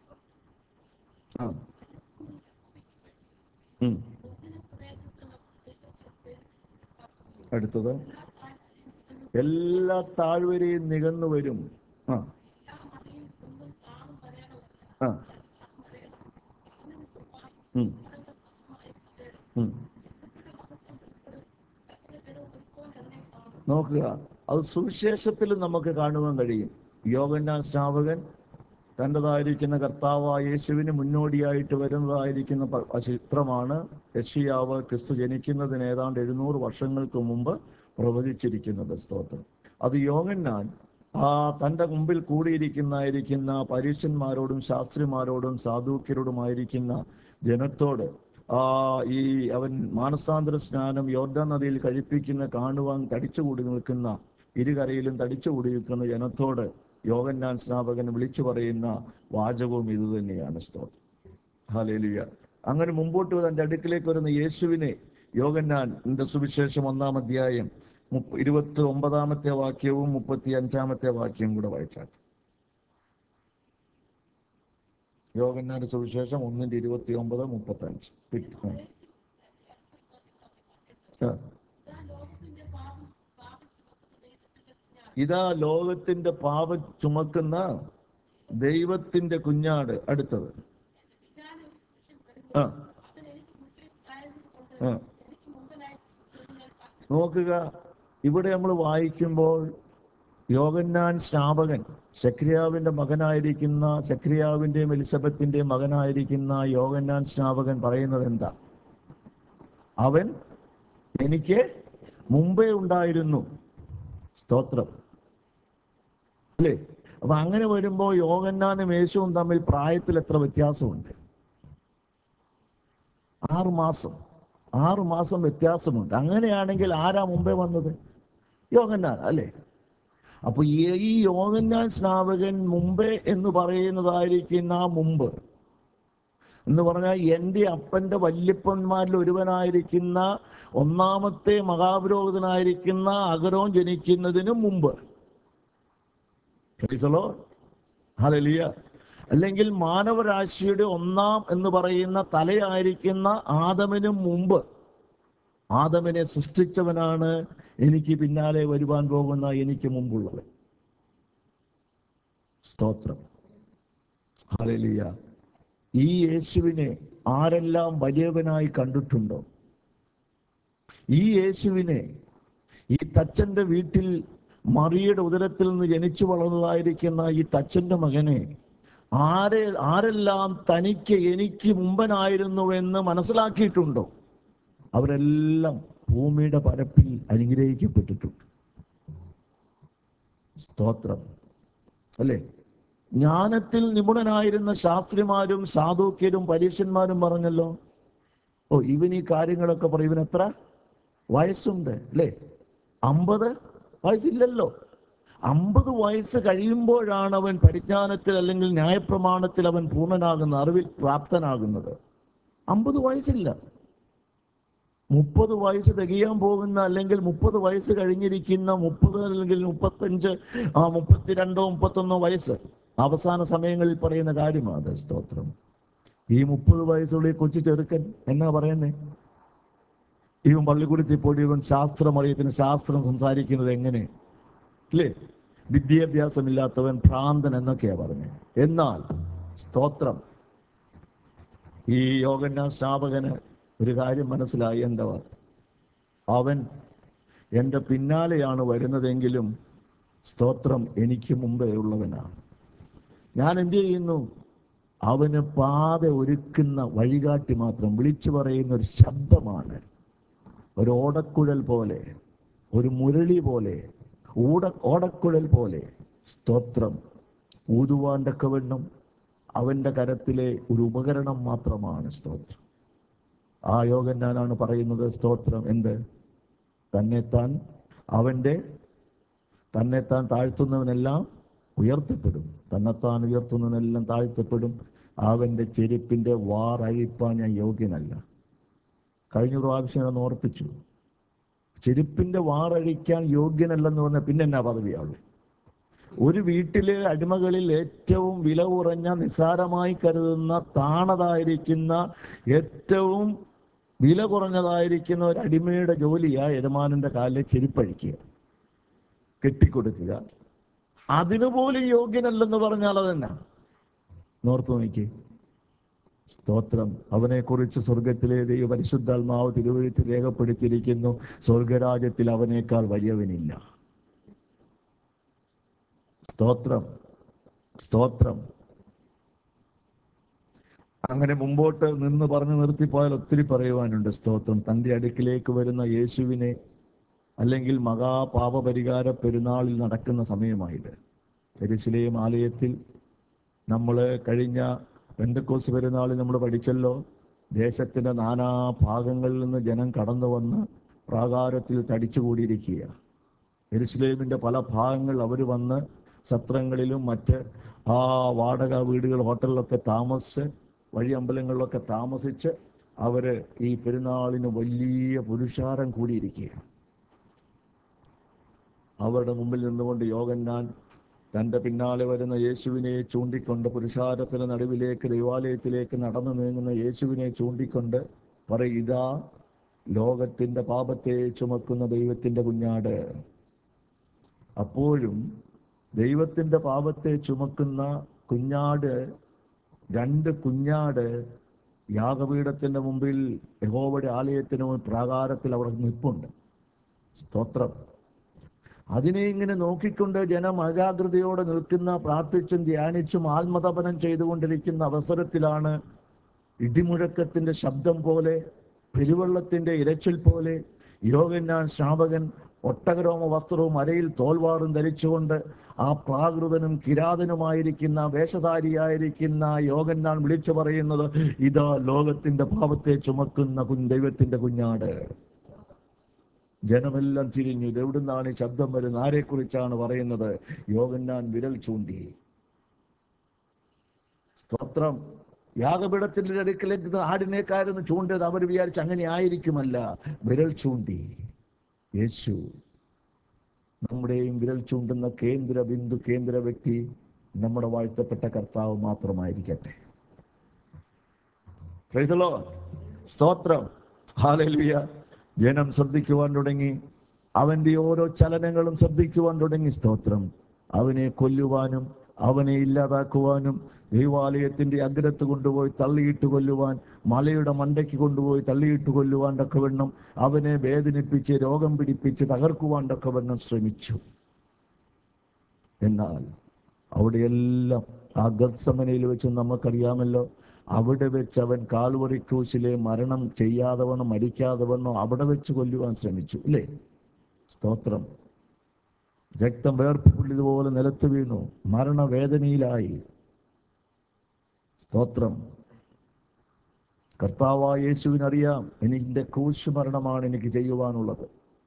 ആ ഉം. അടുത്തത് എല്ലാ താഴ്വരയും നികന്നു വരും ആ ആ ഉം. ഉം. നോക്കുക അത് സുവിശേഷത്തിൽ നമുക്ക് കാണുവാൻ കഴിയും യോഗന്നാൻ സ്നാപകൻ തൻ്റെതായിരിക്കുന്ന കർത്താവായ യേശുവിന് മുന്നോടിയായിട്ട് വരുന്നതായിരിക്കുന്ന പ- ആ ചിത്രമാണ് യഷിയാവ് ക്രിസ്തു ജനിക്കുന്നതിന് ഏതാണ്ട് എഴുന്നൂറ് വർഷങ്ങൾക്ക് മുമ്പ് പ്രവചിച്ചിരിക്കുന്നത് സ്തോത്രം അത് യോഗന്നാൻ ആ തൻ്റെ മുമ്പിൽ കൂടിയിരിക്കുന്നതായിരിക്കുന്ന പരീക്ഷന്മാരോടും ശാസ്ത്രിമാരോടും സാധുക്യരോടുമായിരിക്കുന്ന ജനത്തോട് ആ ഈ അവൻ മാനസാന്തര സ്നാനം യോർദാൻ നദിയിൽ കഴിപ്പിക്കുന്ന കാണുവാൻ തടിച്ചുകൂടി നിൽക്കുന്ന ഇരുകരയിലും തടിച്ചുകൂടി നിൽക്കുന്ന ജനത്തോട് യോഗന്നാൻ സ്നാപകൻ വിളിച്ചു പറയുന്ന വാചകവും ഇത് തന്നെയാണ് സ്തോത്രം ഹാലേലുയ അങ്ങനെ മുമ്പോട്ട് തന്റെ അടുക്കിലേക്ക് വരുന്ന യേശുവിനെ യോഗന്നാൻ എന്റെ സുവിശേഷം ഒന്നാം അധ്യായം മുപ്പ- ഇരുപത്തി ഒമ്പതാമത്തെ വാക്യവും മുപ്പത്തി അഞ്ചാമത്തെ വാക്യവും കൂടെ വായിച്ചാൽ യോഗന്നാന്റെ സുവിശേഷം ഒന്നിന്റെ ഇരുപത്തി ഒമ്പത് മുപ്പത്തി അഞ്ച് ഇതാ ലോകത്തിന്റെ പാപം ചുമക്കുന്ന ദൈവത്തിന്റെ കുഞ്ഞാട് അടുത്തത് ആ ആ നോക്കുക ഇവിടെ നമ്മൾ വായിക്കുമ്പോൾ യോഗന്നാൻ സ്നാപകൻ സക്രിയാവിന്റെ മകനായിരിക്കുന്ന സക്രിയാവിന്റെയും എലിസബത്തിന്റെയും മകനായിരിക്കുന്ന യോഗന്നാൻ സ്നാപകൻ പറയുന്നത് എന്താ അവൻ എനിക്ക് മുമ്പേ ഉണ്ടായിരുന്നു സ്തോത്രം അല്ലേ അപ്പൊ അങ്ങനെ വരുമ്പോ യോഗന്നാനും യേശുവും തമ്മിൽ പ്രായത്തിൽ എത്ര വ്യത്യാസമുണ്ട് ആറു മാസം ആറു മാസം വ്യത്യാസമുണ്ട് അങ്ങനെയാണെങ്കിൽ ആരാ മുമ്പേ വന്നത് യോഗന്നാൻ അല്ലേ അപ്പൊ ഈ ഈ യോഗന്നാൻ സ്നാപകൻ മുമ്പേ എന്ന് പറയുന്നതായിരിക്കുന്ന ആ മുമ്പ് എന്ന് പറഞ്ഞാൽ എൻ്റെ അപ്പന്റെ വല്യപ്പന്മാരിൽ ഒരുവനായിരിക്കുന്ന ഒന്നാമത്തെ മഹാപുരോഹിതനായിരിക്കുന്ന അഗരോൻ ജനിക്കുന്നതിന് മുമ്പ് Praise the Lord. Hallelujah. അല്ലെങ്കിൽ മാനവരാശിയുടെ ഒന്നാം എന്ന് പറയുന്ന തലയായിരിക്കുന്ന ആദമിന് മുമ്പ് ആദമിനെ സൃഷ്ടിച്ചവനാണ് എനിക്ക് പിന്നാലെ വരുവാൻ പോകുന്ന എനിക്ക് മുമ്പുള്ളത് സ്തോത്രം ഹല്ലേലൂയ ഈ യേശുവിനെ ആരെല്ലാം വലിയവനായി കണ്ടിട്ടുണ്ടോ ഈ യേശുവിനെ ഈ തച്ചന്റെ വീട്ടിൽ മറിയുടെ ഉദരത്തിൽ നിന്ന് ജനിച്ചു വളർന്നതായിരിക്കുന്ന ഈ തച്ചന്റെ മകനെ ആരെ ആരെല്ലാം തനിക്ക് എനിക്ക് മുമ്പനായിരുന്നുവെന്ന് മനസ്സിലാക്കിയിട്ടുണ്ടോ അവരെല്ലാം ഭൂമിയുടെ പരപ്പിൽ അനുഗ്രഹിക്കപ്പെട്ടിട്ടുണ്ട് സ്തോത്രം അല്ലേ ജ്ഞാനത്തിൽ നിപുണനായിരുന്ന ശാസ്ത്രിമാരും സാധുക്യരും പരീക്ഷന്മാരും പറഞ്ഞല്ലോ ഓ ഇവൻ ഈ കാര്യങ്ങളൊക്കെ പറയും ഇവൻ എത്ര വയസ്സുണ്ട് അല്ലേ അമ്പത് വയസ്സില്ലല്ലോ അമ്പത് വയസ്സ് കഴിയുമ്പോഴാണ് അവൻ പരിജ്ഞാനത്തിൽ അല്ലെങ്കിൽ ന്യായപ്രമാണത്തിൽ അവൻ പൂർണ്ണനാകുന്ന അറിവിൽ പ്രാപ്തനാകുന്നത് അമ്പത് വയസ്സില്ല മുപ്പത് വയസ്സ് തികയാൻ പോകുന്ന അല്ലെങ്കിൽ മുപ്പത് വയസ്സ് കഴിഞ്ഞിരിക്കുന്ന മുപ്പത് അല്ലെങ്കിൽ മുപ്പത്തഞ്ച് ആ മുപ്പത്തിരണ്ടോ മുപ്പത്തൊന്നോ വയസ്സ് അവസാന സമയങ്ങളിൽ പറയുന്ന കാര്യമാണ് അത് സ്തോത്രം ഈ മുപ്പത് വയസ്സുള്ള ഈ കൊച്ചു ചെറുക്കൻ എന്നാ പറയുന്നേ ഇവൻ പള്ളിക്കൂടത്തിൽ പോയി ഇവൻ ശാസ്ത്രം അറിയത്തിന് ശാസ്ത്രം സംസാരിക്കുന്നത് എങ്ങനെ അല്ലേ വിദ്യാഭ്യാസമില്ലാത്തവൻ ഭ്രാന്തൻ എന്നൊക്കെയാ പറഞ്ഞത് എന്നാൽ സ്തോത്രം ഈ യോഗന്ന സ്ഥാപകന് ഒരു കാര്യം മനസ്സിലായി എന്താ അവൻ എൻ്റെ പിന്നാലെയാണ് വരുന്നതെങ്കിലും സ്തോത്രം എനിക്ക് മുമ്പേ ഉള്ളവനാണ് ഞാൻ എന്ത് ചെയ്യുന്നു അവന് പാത ഒരുക്കുന്ന വഴികാട്ടി മാത്രം വിളിച്ചു പറയുന്ന ഒരു ശബ്ദമാണ് ഒരു ഓടക്കുഴൽ പോലെ ഒരു മുരളി പോലെ ഊട ഓടക്കുഴൽ പോലെ സ്തോത്രം ഊതുവാൻ്റെ കവണ്ണം അവൻ്റെ കരത്തിലെ ഒരു ഉപകരണം മാത്രമാണ് സ്തോത്രം ആ യോഗൻ ഞാനാണ് പറയുന്നത് സ്തോത്രം എന്ത് തന്നെത്താൻ അവൻ്റെ തന്നെത്താൻ താഴ്ത്തുന്നവനെല്ലാം ഉയർത്തപ്പെടും തന്നെത്താൻ ഉയർത്തുന്നവനെല്ലാം താഴ്ത്തപ്പെടും അവൻ്റെ ചെരുപ്പിൻ്റെ വാറഴിപ്പാൻ ഞാൻ യോഗ്യനല്ല കഴിഞ്ഞ പ്രാവശ്യം ഞാൻ ഓർപ്പിച്ചു ചെരുപ്പിന്റെ വാറഴിക്കാൻ യോഗ്യനല്ലെന്ന് പറഞ്ഞാൽ പിന്നെ എന്നാ പദവിയാളു ഒരു വീട്ടിലെ അടിമകളിൽ ഏറ്റവും വില കുറഞ്ഞ നിസ്സാരമായി കരുതുന്ന താണതായിരിക്കുന്ന ഏറ്റവും വില കുറഞ്ഞതായിരിക്കുന്ന ഒരു അടിമയുടെ ജോലിയാ യജമാനന്റെ കാലിലെ ചെരുപ്പഴിക്കുക കെട്ടിക്കൊടുക്കുക അതിനുപോലും യോഗ്യനല്ലെന്ന് പറഞ്ഞാൽ അതെന്നാ നോർത്ത് നോക്കി സ്തോത്രം അവനെക്കുറിച്ച് സ്വർഗത്തിലെ ദൈവ പരിശുദ്ധാത്മാവ് തിരുവഴുത്തിൽ രേഖപ്പെടുത്തിയിരിക്കുന്നു സ്വർഗരാജ്യത്തിൽ അവനേക്കാൾ വലിയവനില്ല സ്തോത്രം സ്തോത്രം അങ്ങനെ മുമ്പോട്ട് നിന്ന് പറഞ്ഞു നിർത്തിപ്പോയാൽ ഒത്തിരി പറയുവാനുണ്ട് സ്തോത്രം തന്റെ അടുക്കിലേക്ക് വരുന്ന യേശുവിനെ അല്ലെങ്കിൽ മഹാപാപപരിഹാര പെരുന്നാളിൽ നടക്കുന്ന സമയമായത് എരിശിലേം ആലയത്തിൽ നമ്മൾ കഴിഞ്ഞ പെന്തക്കോസ് പെരുന്നാളിൽ നമ്മൾ പഠിച്ചല്ലോ ദേശത്തിന്റെ നാനാ ഭാഗങ്ങളിൽ നിന്ന് ജനം കടന്നു വന്ന് പ്രാകാരത്തിൽ തടിച്ചുകൂടിയിരിക്കുക എരുസലേമിന്റെ പല ഭാഗങ്ങൾ അവർ വന്ന് സത്രങ്ങളിലും മറ്റ് ആ വാടക വീടുകൾ ഹോട്ടലിലൊക്കെ താമസിച്ച് വഴി അമ്പലങ്ങളിലൊക്കെ താമസിച്ച് അവര് ഈ പെരുന്നാളിന് വലിയ പുരുഷാരം കൂടിയിരിക്കുക അവരുടെ മുമ്പിൽ നിന്നുകൊണ്ട് യോഗന്നാൻ തന്റെ പിന്നാലെ വരുന്ന യേശുവിനെ ചൂണ്ടിക്കൊണ്ട് പുരുഷാരത്തിന് നടുവിലേക്ക് ദൈവാലയത്തിലേക്ക് നടന്നു നീങ്ങുന്ന യേശുവിനെ ചൂണ്ടിക്കൊണ്ട് പറയും ഇതാ ലോകത്തിന്റെ പാപത്തെ ചുമക്കുന്ന ദൈവത്തിന്റെ കുഞ്ഞാട് അപ്പോഴും ദൈവത്തിന്റെ പാപത്തെ ചുമക്കുന്ന കുഞ്ഞാട് രണ്ട് കുഞ്ഞാട് യാഗപീഠത്തിന്റെ മുമ്പിൽ യഹോവയുടെ ആലയത്തിന് മുമ്പിൽ പ്രാകാരത്തിൽ അവിടെ നിൽപ്പുണ്ട് സ്തോത്രം അതിനെ ഇങ്ങനെ നോക്കിക്കൊണ്ട് ജനം അജാഗ്രതയോടെ നിൽക്കുന്ന പ്രാർത്ഥിച്ചും ധ്യാനിച്ചും ആത്മതപനം ചെയ്തുകൊണ്ടിരിക്കുന്ന അവസരത്തിലാണ് ഇടിമുഴക്കത്തിന്റെ ശബ്ദം പോലെ പെരുവെള്ളത്തിന്റെ ഇരച്ചിൽ പോലെ യോഗന്നാൻ ശ്രാപകൻ ഒട്ടകരോമ വസ്ത്രവും അരയിൽ തോൽവാറും ധരിച്ചുകൊണ്ട് ആ പ്രാകൃതനും കിരാതനുമായിരിക്കുന്ന വേഷധാരിയായിരിക്കുന്ന യോഗന്നാൻ വിളിച്ചു പറയുന്നത് ഇതാ ലോകത്തിന്റെ പാപത്തെ ചുമക്കുന്ന കുഞ്ഞ് ദൈവത്തിന്റെ കുഞ്ഞാട് ജനമെല്ലാം തിരിഞ്ഞു ഇത് എവിടുന്നാണ് ഈ ശബ്ദം വരുന്നത് ആരെക്കുറിച്ചാണ് പറയുന്നത് യോഗന്നാൻ വിരൽ ചൂണ്ടി സ്തോത്രം യാഗപീഠത്തിന്റെ അടുക്കലേക്ക് ഇത് ആടിനേക്കാരെന്ന് ചൂണ്ടത് അവർ വിചാരിച്ച് അങ്ങനെ ആയിരിക്കുമല്ല വിരൽ ചൂണ്ടി യേശു നമ്മുടെയും വിരൽ ചൂണ്ടുന്ന കേന്ദ്ര ബിന്ദു കേന്ദ്ര വ്യക്തി നമ്മുടെ വാഴ്ത്തപ്പെട്ട കർത്താവ് മാത്രമായിരിക്കട്ടെ Praise the Lord. സ്തോത്രം ഹാലലുയ ജനം ശ്രദ്ധിക്കുവാൻ തുടങ്ങി അവന്റെ ഓരോ ചലനങ്ങളും ശ്രദ്ധിക്കുവാൻ തുടങ്ങി സ്തോത്രം അവനെ കൊല്ലുവാനും അവനെ ഇല്ലാതാക്കുവാനും ദൈവാലയത്തിന്റെ അഗ്രത്ത് കൊണ്ടുപോയി തള്ളിയിട്ട് കൊല്ലുവാൻ മലയുടെ മണ്ടയ്ക്ക് കൊണ്ടുപോയി തള്ളിയിട്ട് കൊല്ലുവാൻ തക്കവണ്ണം അവനെ വേദനിപ്പിച്ച് രോഗം പിടിപ്പിച്ച് തകർക്കുവാൻ തക്കവണ്ണം ശ്രമിച്ചു എന്നാൽ അവിടെയെല്ലാം ആ ഗത്സമനയിൽ വെച്ച് നമുക്കറിയാമല്ലോ അവിടെ വെച്ച് അവൻ കാൽവറി ക്രൂശിലെ മരണം ചെയ്യാതെ വണ്ണം മരിക്കാതെ വണ്ണം അവിടെ വെച്ച് കൊല്ലുവാൻ ശ്രമിച്ചു അല്ലേ സ്തോത്രം രക്തം വേർപ്പുള്ളിതുപോലെ നിലത്ത് വീണു മരണവേദനയിലായി സ്തോത്രം കർത്താവായ യേശുവിനറിയാം എനിക്ക് ക്രൂശ് മരണമാണ് എനിക്ക് ചെയ്യുവാനുള്ളത്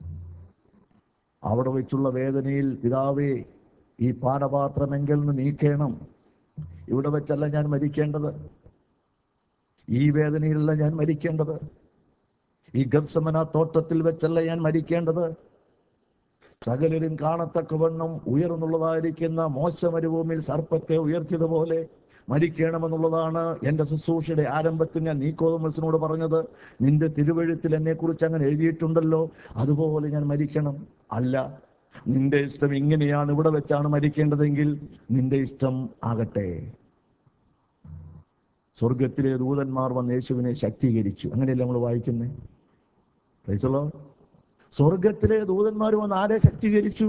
അവിടെ വെച്ചുള്ള വേദനയിൽ പിതാവേ ഈ പാനപാത്രമെങ്കിൽ നിന്ന് നീക്കണം ഇവിടെ വെച്ചല്ല ഞാൻ മരിക്കേണ്ടത് ഈ വേദനയിലല്ല ഞാൻ മരിക്കേണ്ടത് ഈ ഗത്സമന തോട്ടത്തിൽ വെച്ചല്ല ഞാൻ മരിക്കേണ്ടത് സകലരും കാണത്തക്കവണ്ണം ഉയർന്നുള്ളതായിരിക്കുന്ന മോശ മരുഭൂമിയിൽ സർപ്പത്തെ ഉയർത്തിയതുപോലെ മരിക്കണമെന്നുള്ളതാണ് എൻ്റെ ശുശ്രൂഷയുടെ ആരംഭത്തിൽ ഞാൻ നീക്കോതമസിനോട് പറഞ്ഞത് നിന്റെ തിരുവഴുത്തിൽ എന്നെ കുറിച്ച് അങ്ങനെ എഴുതിയിട്ടുണ്ടല്ലോ അതുപോലെ ഞാൻ മരിക്കണം അല്ല നിന്റെ ഇഷ്ടം ഇങ്ങനെയാണ് ഇവിടെ വെച്ചാണ് മരിക്കേണ്ടതെങ്കിൽ നിന്റെ ഇഷ്ടം ആകട്ടെ സ്വർഗത്തിലെ ദൂതന്മാർ വന്ന് യേശുവിനെ ശക്തീകരിച്ചു അങ്ങനെയല്ലേ നമ്മൾ വായിക്കുന്നേ Praise the Lord. സ്വർഗത്തിലെ ദൂതന്മാർ വന്ന് ആരെ ശക്തീകരിച്ചു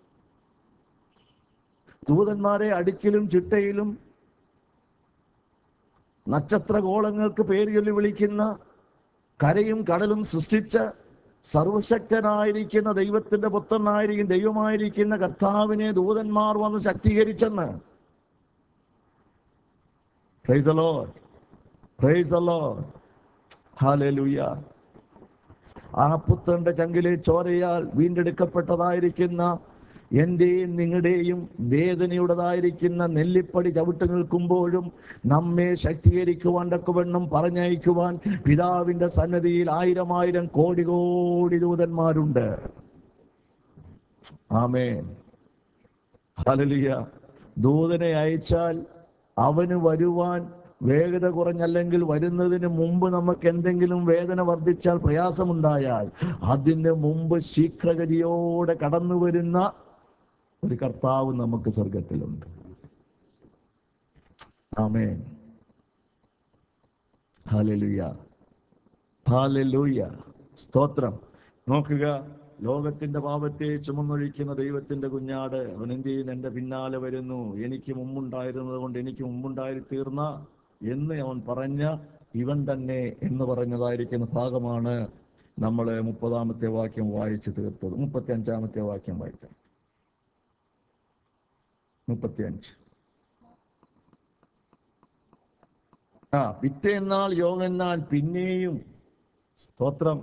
ദൂതന്മാരെ അടുക്കിലും ചിട്ടയിലും നക്ഷത്രഗോളങ്ങൾക്ക് പേര് ചൊല്ലി വിളിക്കുന്ന കരയും കടലും സൃഷ്ടിച്ച സർവശക്തനായിരിക്കുന്ന ദൈവത്തിന്റെ പുത്രനായിരിക്കും ദൈവമായിരിക്കുന്ന കർത്താവിനെ ദൂതന്മാർ വന്ന് ശക്തീകരിച്ചെന്ന് praise lord praise lord hallelujah ആ പുത്രന്റെ ചങ്കിലെ ചോരയാൽ വീണ്ടെടുക്കപ്പെട്ടതായിരിക്കുന്ന എന്റെയും നിങ്ങളുടെയും വേദനയുടേതായിരിക്കുന്ന നെല്ലിപ്പടി ചവിട്ട് നിൽക്കുമ്പോഴും നമ്മെ ശക്തീകരിക്കുവാൻ തക്കവണ്ണം പറഞ്ഞയക്കുവാൻ പിതാവിന്റെ സന്നദ്ധിയിൽ ആയിരം ആയിരം കോടി കോടി ദൂതന്മാരുണ്ട് ആമേൻ ഹല്ലേലൂയ ദൂതനെ അയച്ചാൽ അവന് വരുവാൻ വേഗത കുറഞ്ഞല്ലെങ്കിൽ വരുന്നതിന് മുമ്പ് നമുക്ക് എന്തെങ്കിലും വേദന വർദ്ധിച്ചാൽ പ്രയാസമുണ്ടായാൽ അതിന് മുമ്പ് ശീഘ്രഗതിയോടെ കടന്നു വരുന്ന ഒരു കർത്താവ് നമുക്ക് സ്വർഗത്തിലുണ്ട് ആമേൻ ഹാലലുയ ഹാലലൂയ സ്തോത്രം നോക്കുക ലോകത്തിന്റെ പാപത്തെ ചുമന്നൊഴിക്കുന്ന ദൈവത്തിന്റെ കുഞ്ഞാട് അവൻ എന്ത് ചെയ്യുന്നു എന്റെ പിന്നാലെ വരുന്നു എനിക്ക് മുമ്പുണ്ടായിരുന്നത് കൊണ്ട് എനിക്ക് മുമ്പുണ്ടായി തീർന്ന എന്ന് അവൻ പറഞ്ഞ ഇവൻ തന്നെ എന്ന് പറഞ്ഞതായിരിക്കുന്ന ഭാഗമാണ് നമ്മൾ മുപ്പതാമത്തെ വാക്യം വായിച്ചു തീർത്തത് മുപ്പത്തി അഞ്ചാമത്തെ വാക്യം വായിച്ച മുപ്പത്തി അഞ്ച് ആ പിറ്റേന്നാൾ യോഗന്നാൻ പിന്നെയും സ്തോത്രം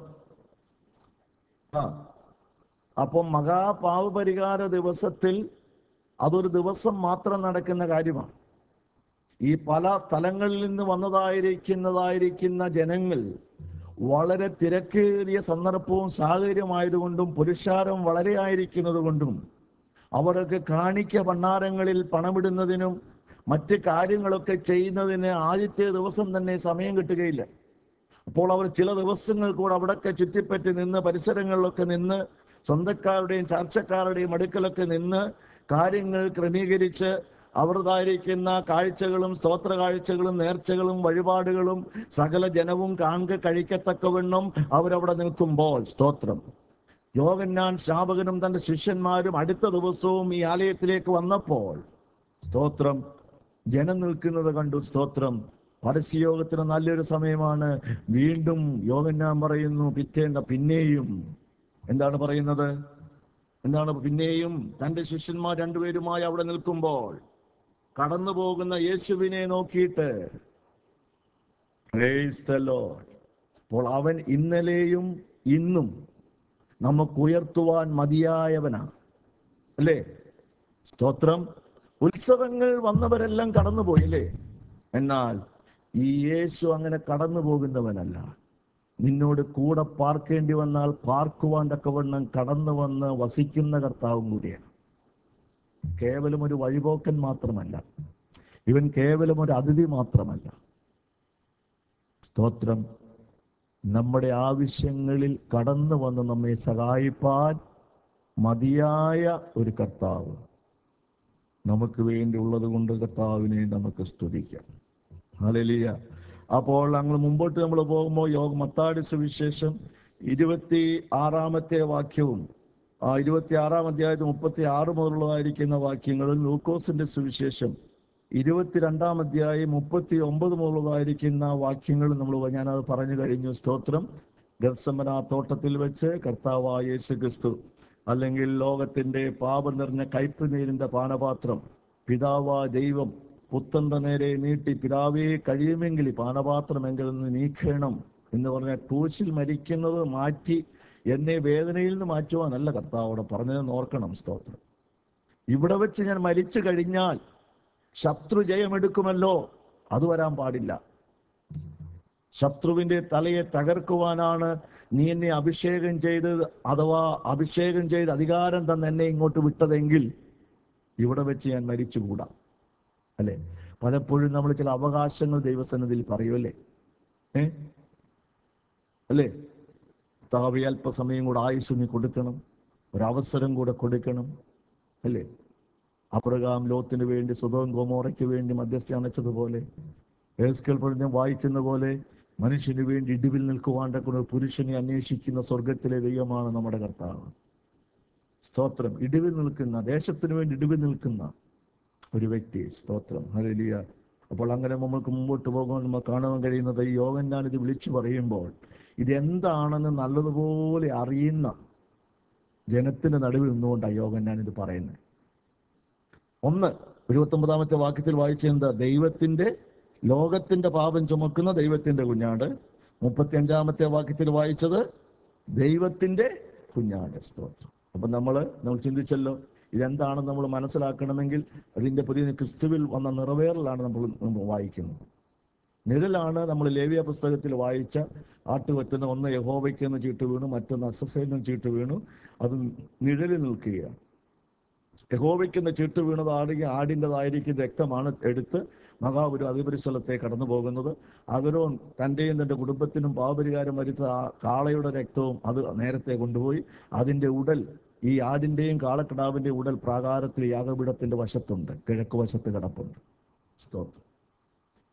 ആ അപ്പം മഹാപാവപരിഹാര ദിവസത്തിൽ അതൊരു ദിവസം മാത്രം നടക്കുന്ന കാര്യമാണ് ഈ പല സ്ഥലങ്ങളിൽ നിന്ന് വന്നതായിരിക്കുന്നതായിരിക്കുന്ന ജനങ്ങൾ വളരെ തിരക്കേറിയ സന്ദർഭവും സാഹചര്യമായതുകൊണ്ടും പുരുഷാരം വളരെ ആയിരിക്കുന്നത് കൊണ്ടും അവർക്ക് കാണിക്ക ഭണ്ണാരങ്ങളിൽ പണമിടുന്നതിനും മറ്റ് കാര്യങ്ങളൊക്കെ ചെയ്യുന്നതിന് ആദ്യത്തെ ദിവസം തന്നെ സമയം കിട്ടുകയില്ല അപ്പോൾ അവർ ചില ദിവസങ്ങൾ കൂടെ അവിടൊക്കെ ചുറ്റിപ്പറ്റി നിന്ന് പരിസരങ്ങളിലൊക്കെ നിന്ന് സ്വന്തക്കാരുടെയും ചർച്ചക്കാരുടെയും അടുക്കലൊക്കെ നിന്ന് കാര്യങ്ങൾ ക്രമീകരിച്ച് അവരുതായിരിക്കുന്ന കാഴ്ചകളും സ്തോത്ര കാഴ്ചകളും നേർച്ചകളും വഴിപാടുകളും സകല ജനവും കാണുക കഴിക്കത്തക്കവണ്ണം അവരവിടെ നിൽക്കുമ്പോൾ സ്തോത്രം യോഗന്നാൻ ശ്രാപകനും തന്റെ ശിഷ്യന്മാരും അടുത്ത ദിവസവും ഈ ആലയത്തിലേക്ക് വന്നപ്പോൾ സ്തോത്രം ജനം നിൽക്കുന്നത് കണ്ടു സ്തോത്രം പരസ്യയോഗത്തിന് നല്ലൊരു സമയമാണ് വീണ്ടും യോഗന്നാൻ പറയുന്നു പിറ്റേന്ന പിന്നെയും എന്താണ് പറയുന്നത് എന്താണ് പിന്നെയും തന്റെ ശിഷ്യന്മാർ രണ്ടുപേരുമായി അവിടെ നിൽക്കുമ്പോൾ കടന്നു പോകുന്ന യേശുവിനെ നോക്കിയിട്ട് Praise the Lord. അപ്പോൾ അവൻ ഇന്നലെയും ഇന്നും നമുക്ക് ഉയർത്തുവാൻ മതിയായവനാണ് അല്ലേ സ്തോത്രം ഉത്സവങ്ങൾ വന്നവരെല്ലാം കടന്നുപോയി അല്ലേ എന്നാൽ ഈ യേശു അങ്ങനെ കടന്നു പോകുന്നവനല്ല നിന്നോട് കൂടെ പാർക്കേണ്ടി വന്നാൽ പാർക്കുവാൻ തക്കവണ്ണം കടന്നു വന്ന് വസിക്കുന്ന കർത്താവും കൂടിയാണ് കേവലം ഒരു വഴിപോക്കൻ മാത്രമല്ല ഇവൻ കേവലം ഒരു അതിഥി മാത്രമല്ല സ്തോത്രം നമ്മുടെ ആവശ്യങ്ങളിൽ കടന്നു വന്ന് നമ്മെ സഹായിപ്പാൻ മതിയായ ഒരു കർത്താവ് നമുക്ക് വേണ്ടി ഉള്ളത് കൊണ്ട് കർത്താവിനെ നമുക്ക് സ്തുതിക്കാം ഹല്ലേലൂയ അപ്പോൾ ഞങ്ങൾ മുമ്പോട്ട് നമ്മൾ പോകുമ്പോൾ യോഗ മത്താടി സുവിശേഷം ഇരുപത്തി ആറാമത്തെ വാക്യവും ആ ഇരുപത്തി ആറാം അധ്യായത്തിൽ മുപ്പത്തി ആറ് മുതലുള്ളതായിരിക്കുന്ന വാക്യങ്ങളും ലൂക്കോസിന്റെ സുവിശേഷം ഇരുപത്തിരണ്ടാം അധ്യായം മുപ്പത്തി ഒമ്പത് മുതലുള്ളതായിരിക്കുന്ന വാക്യങ്ങൾ നമ്മൾ ഞാനത് പറഞ്ഞു കഴിഞ്ഞു സ്തോത്രം ഗർസമന തോട്ടത്തിൽ വെച്ച് കർത്താവായ യേശു ക്രിസ്തു അല്ലെങ്കിൽ ലോകത്തിന്റെ പാപം നിറഞ്ഞ കയ്പ് നീരിന്റെ പാനപാത്രം പിതാവാ ദൈവം പുത്രന്റെ നേരെ നീട്ടി പിതാവേ കഴിയുമെങ്കിൽ ഈ പാനപാത്രമെങ്കിൽ നിന്ന് നീക്കണം എന്ന് പറഞ്ഞ ക്രൂശിൽ മരിക്കുന്നത് മാറ്റി എന്നെ വേദനയിൽ നിന്ന് മാറ്റുവാനല്ല കർത്താവ് അവിടെ പറഞ്ഞതെന്ന് ഓർക്കണം സ്തോത്രം ഇവിടെ വെച്ച് ഞാൻ മരിച്ചു കഴിഞ്ഞാൽ ശത്രു ജയമെടുക്കുമല്ലോ അത് വരാൻ പാടില്ല ശത്രുവിന്റെ തലയെ തകർക്കുവാനാണ് നീ എന്നെ അഭിഷേകം ചെയ്ത് അഥവാ അഭിഷേകം ചെയ്ത് അധികാരം തന്നെ എന്നെ ഇങ്ങോട്ട് വിട്ടതെങ്കിൽ ഇവിടെ വെച്ച് ഞാൻ മരിച്ചുകൂടാ അല്ലെ പലപ്പോഴും നമ്മൾ ചില അവകാശങ്ങൾ ദൈവസന്നിധിയിൽ പറയുമല്ലേ ഏ അല്ലേ താവി അല്പസമയം കൂടെ ആയുസ് നീ കൊടുക്കണം ഒരവസരം കൂടെ കൊടുക്കണം അല്ലേ അബ്രഹാം ലോത്തിന് വേണ്ടി സുധവും ഗോമോറയ്ക്ക് വേണ്ടി മധ്യസ്ഥ അണച്ചതുപോലെ ഏസ്കൽ പറഞ്ഞ വായിക്കുന്ന പോലെ മനുഷ്യന് വേണ്ടി ഇടിവിൽ നിൽക്കുവാണ്ട ഒരു പുരുഷനെ അന്വേഷിക്കുന്ന സ്വർഗത്തിലെ ദൈവമാണ് നമ്മുടെ കർത്താവ് സ്തോത്രം ഇടിവിൽ നിൽക്കുന്ന ദേശത്തിന് വേണ്ടി ഇടിവിൽ നിൽക്കുന്ന ഒരു വ്യക്തി സ്തോത്രം ഹല്ലേലൂയ അപ്പോൾ അങ്ങനെ നമ്മൾക്ക് മുമ്പോട്ട് പോകുമ്പോൾ നമുക്ക് കാണാൻ കഴിയുന്നത് ഈ യോഗൻ ഞാൻ ഇത് വിളിച്ചു പറയുമ്പോൾ ഇതെന്താണെന്ന് നല്ലതുപോലെ അറിയുന്ന ജനത്തിന്റെ നടുവിൽ നിന്നുകൊണ്ടാണ് യോഗൻ ഞാൻ ഇത് പറയുന്നത് ഒന്ന് ഇരുപത്തൊമ്പതാമത്തെ വാക്യത്തിൽ വായിച്ച എന്താ ദൈവത്തിന്റെ ലോകത്തിന്റെ പാപം ചുമക്കുന്ന ദൈവത്തിന്റെ കുഞ്ഞാട് മുപ്പത്തി അഞ്ചാമത്തെ വാക്യത്തിൽ വായിച്ചത് ദൈവത്തിന്റെ കുഞ്ഞാട് സ്തോത്രം അപ്പൊ നമ്മള് നമ്മൾ ചിന്തിച്ചല്ലോ ഇതെന്താണെന്ന് നമ്മൾ മനസ്സിലാക്കണമെങ്കിൽ അതിന്റെ പുതിയ ക്രിസ്തുവിൽ വന്ന നിറവേറലാണ് നമ്മൾ നമ്മൾ വായിക്കുന്നത് നിഴലാണ് നമ്മൾ ലേവിയ പുസ്തകത്തിൽ വായിച്ച ആട്ടുകൊറ്റന് ഒന്ന് യഹോവയ്ക്ക് എന്ന് ചീട്ട് വീണു മറ്റൊന്ന് അസസേനും ചീട്ട് വീണു അത് നിഴലിൽ നിൽക്കുകയാണ് യഹോവയ്ക്കുന്ന ചീട്ട് വീണത് ആടി ആടിൻ്റെതായിരിക്കും രക്തമാണ് എടുത്ത് മഹാപുരു അതിപരിസ്ഥലത്തെ കടന്നു പോകുന്നത് അഗരോൻ തൻ്റെയും തൻ്റെ കുടുംബത്തിനും പാപപരിഹാരം വരുത്ത ആ കാളയുടെ രക്തവും അത് നേരത്തെ കൊണ്ടുപോയി അതിൻ്റെ ഉടൽ ഈ ആടിൻ്റെയും കാളക്കിടാവിൻ്റെയും ഉടൽ പ്രാകാരത്തിൽ യാഗപീഠത്തിൻ്റെ വശത്തുണ്ട് കിഴക്ക് വശത്ത് കിടപ്പുണ്ട് സ്തോത്രം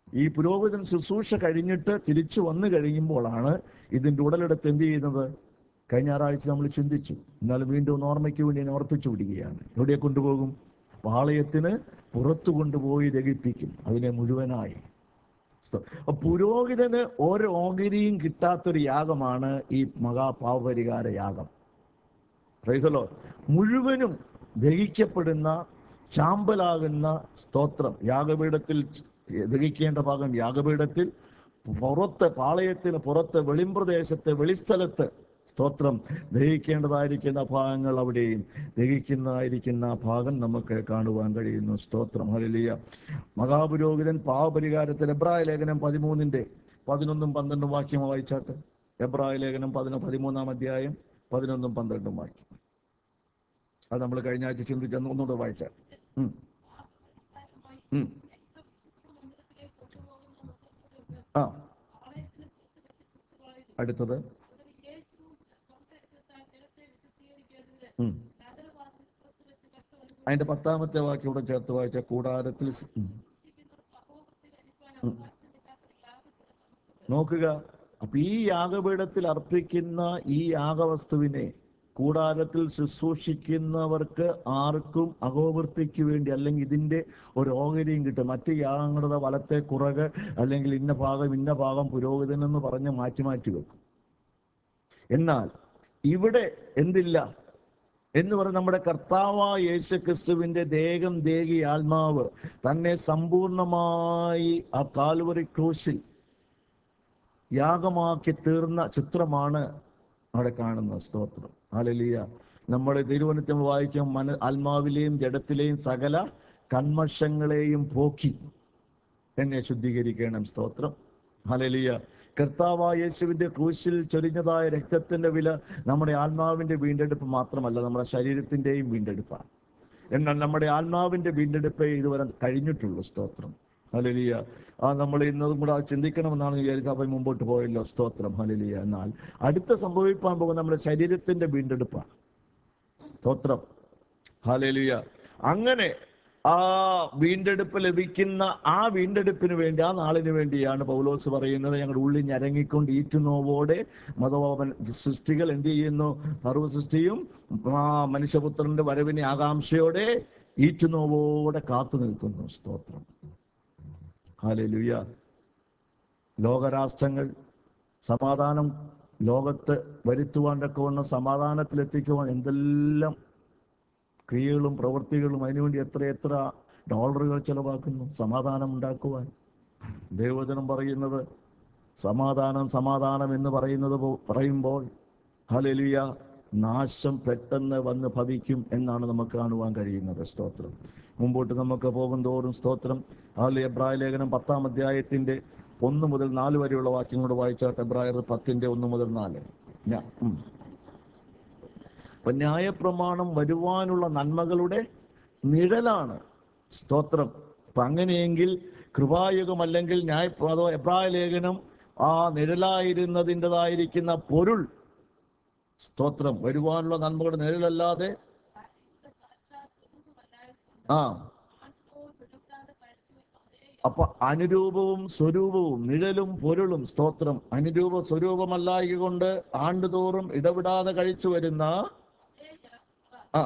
ഈ പുരോഹിതൻ ശുശ്രൂഷ കഴിഞ്ഞിട്ട് തിരിച്ചു വന്നു കഴിയുമ്പോഴാണ് ഇതിന്റെ ഉടലെടുത്ത് എന്ത് ചെയ്യുന്നത് കഴിഞ്ഞ ഞായറാഴ്ച നമ്മൾ ചിന്തിച്ചു എന്നാലും വീണ്ടും ഒന്ന് ഓർമ്മയ്ക്ക് വേണ്ടി ഞാൻ ഓർപ്പിച്ചു വിടുകയാണ് എവിടെ കൊണ്ടുപോകും പാളയത്തിന് പുറത്തു കൊണ്ടുപോയി ദഹിപ്പിക്കും അതിനെ മുഴുവനായി സ്തോ- അപ്പൊ പുരോഹിതന് ഒരു ഓഹരിയും കിട്ടാത്തൊരു യാഗമാണ് ഈ മഹാപാവപരിഹാര യാഗം പ്രൈസലോ മുഴുവനും ദഹിക്കപ്പെടുന്ന ചാമ്പലാകുന്ന സ്തോത്രം യാഗപീഠത്തിൽ ദഹിക്കേണ്ട ഭാഗം യാഗപീഠത്തിൽ പുറത്ത് പാളയത്തിന് പുറത്ത് വെളിമ്പ്രദേശത്ത് വെളിസ്ഥലത്ത് സ്തോത്രം ദഹിക്കേണ്ടതായിരിക്കുന്ന ഭാഗങ്ങൾ അവിടെയും ദഹിക്കുന്നതായിരിക്കുന്ന ഭാഗം നമുക്ക് കാണുവാൻ കഴിയുന്നു സ്തോത്രം ഹലിയ മഹാപുരോഹിതൻ പാവപരിഹാരത്തിൽ എബ്രായ ലേഖനം പതിമൂന്നിന്റെ പതിനൊന്നും പന്ത്രണ്ടും വാക്യം വായിച്ചാട്ട് എബ്രായ ലേഖനം പതിനൊ പതിമൂന്നാം അധ്യായം പതിനൊന്നും പന്ത്രണ്ടും വാക്യം അത് നമ്മൾ കഴിഞ്ഞ ആഴ്ച ചിന്തിച്ച ഒന്നുകൂടെ വായിച്ചാൽ ഉം. ഉം. ആ അടുത്തത് ഉം. അതിന്റെ പത്താമത്തെ വാക്യം ഇവിടെ ചേർത്ത് വായിച്ച കൂടാരത്തിൽ സ്- ഉം. ഉം. നോക്കുക അപ്പൊ ഈ യാഗപീഠത്തിൽ അർപ്പിക്കുന്ന ഈ യാഗവസ്തുവിനെ കൂടാരത്തിൽ ശുശ്രൂഷിക്കുന്നവർക്ക് ആർക്കും അഗോവൃത്തിക്ക് വേണ്ടി അല്ലെങ്കിൽ ഇതിന്റെ ഒരു ഓഹരിയും കിട്ടും മറ്റ് യാഗങ്ങളുടെ വലത്തെ കുറക് അല്ലെങ്കിൽ ഇന്ന ഭാഗം ഇന്ന ഭാഗം പുരോഹിതനെന്ന് പറഞ്ഞ് മാറ്റി മാറ്റി വെക്കും എന്നാൽ ഇവിടെ എന്തില്ല എന്ന് പറഞ്ഞ നമ്മുടെ കർത്താവായ യേശു ക്രിസ്തുവിന്റെ ദേഹം ദേഹി ആത്മാവ് തന്നെ സമ്പൂർണമായി ആ കാൽവറി ക്രൂശിൽ യാഗമാക്കി തീർന്ന ചിത്രമാണ് അവിടെ കാണുന്ന സ്തോത്രം ഹല്ലേലൂയ നമ്മൾ തിരുവനന്തപുരം വായിക്കും മന ആത്മാവിലെയും ജഡത്തിലെയും സകല കന്മഷങ്ങളെയും പോക്കി എന്നെ ശുദ്ധീകരിക്കണം സ്തോത്രം ഹലലിയ കർത്താവായ യേശുവിന്റെ ക്രൂശിൽ ചൊരിഞ്ഞതായ രക്തത്തിന്റെ വില നമ്മുടെ ആത്മാവിന്റെ വീണ്ടെടുപ്പ് മാത്രമല്ല നമ്മുടെ ശരീരത്തിന്റെയും വീണ്ടെടുപ്പാണ് എന്നാൽ നമ്മുടെ ആത്മാവിന്റെ വീണ്ടെടുപ്പേ ഇതുവരെ കഴിഞ്ഞിട്ടുള്ളൂ സ്തോത്രം ഹലലിയ ആ നമ്മൾ ഇന്നതും കൂടെ അത് ചിന്തിക്കണമെന്നാണ് വിചാരിച്ച സഭ മുമ്പോട്ട് പോയല്ലോ സ്തോത്രം ഹലലിയ എന്നാൽ അടുത്ത സംഭവിക്കാൻ പോകുന്ന നമ്മുടെ ശരീരത്തിന്റെ വീണ്ടെടുപ്പാണ് സ്തോത്രം ഹാലേലുയ അങ്ങനെ ആ വീണ്ടെടുപ്പ് ലഭിക്കുന്ന ആ വീണ്ടെടുപ്പിന് വേണ്ടി ആ നാളിന് വേണ്ടിയാണ് പൗലോസ് പറയുന്നത് ഞങ്ങളുടെ ഉള്ളിൽ ഞരങ്ങിക്കൊണ്ട് ഈറ്റുനോവോടെ മതോപൻ സൃഷ്ടികൾ എന്ത് ചെയ്യുന്നു സർവ്വ സൃഷ്ടിയും ആ മനുഷ്യപുത്രന്റെ വരവിനെ ആകാംക്ഷയോടെ ഈറ്റുനോവോടെ കാത്തു നിൽക്കുന്നു സ്തോത്രം ഹാലേലുയ ലോകരാഷ്ട്രങ്ങൾ സമാധാനം ലോകത്ത് വരുത്തുവാൻ തക്കവണ്ണം സമാധാനത്തിലെത്തിക്കുവാൻ എന്തെല്ലാം ക്രിയകളും പ്രവൃത്തികളും അതിനുവേണ്ടി എത്ര എത്ര ഡോളറുകൾ ചെലവാക്കുന്നു സമാധാനം ഉണ്ടാക്കുവാൻ ദൈവവചനം പറയുന്നത് സമാധാനം സമാധാനം എന്ന് പറയുന്നത് പോ- പറയുമ്പോൾ ഹലലിയ നാശം പെട്ടെന്ന് വന്ന് ഭവിക്കും എന്നാണ് നമുക്ക് കാണുവാൻ കഴിയുന്നത് സ്തോത്രം മുമ്പോട്ട് നമുക്ക് പോകും തോറും സ്തോത്രം ഹാലി എബ്രായ ലേഖനം പത്താം അധ്യായത്തിന്റെ ഒന്ന് മുതൽ നാല് വരെയുള്ള വാക്യങ്ങളോട് വായിച്ചാട്ട് എബ്രായർ പത്തിന്റെ ഒന്ന് മുതൽ നാല് ഞാ- ഉം. അപ്പൊ ന്യായപ്രമാണം വരുവാനുള്ള നന്മകളുടെ നിഴലാണ് സ്തോത്രം അപ്പൊ അങ്ങനെയെങ്കിൽ കൃപായുഗം അല്ലെങ്കിൽ ന്യായ അതോ എബ്രായ ലേഖനം ആ നിഴലായിരുന്നതിൻ്റെതായിരിക്കുന്ന പൊരുൾ സ്തോത്രം വരുവാനുള്ള നന്മകളുടെ നിഴലല്ലാതെ ആ അപ്പൊ അനുരൂപവും സ്വരൂപവും നിഴലും പൊരുളും സ്തോത്രം അനുരൂപ സ്വരൂപമല്ലായകൊണ്ട് ആണ്ടുതോറും ഇടവിടാതെ കഴിച്ചു വരുന്ന ആ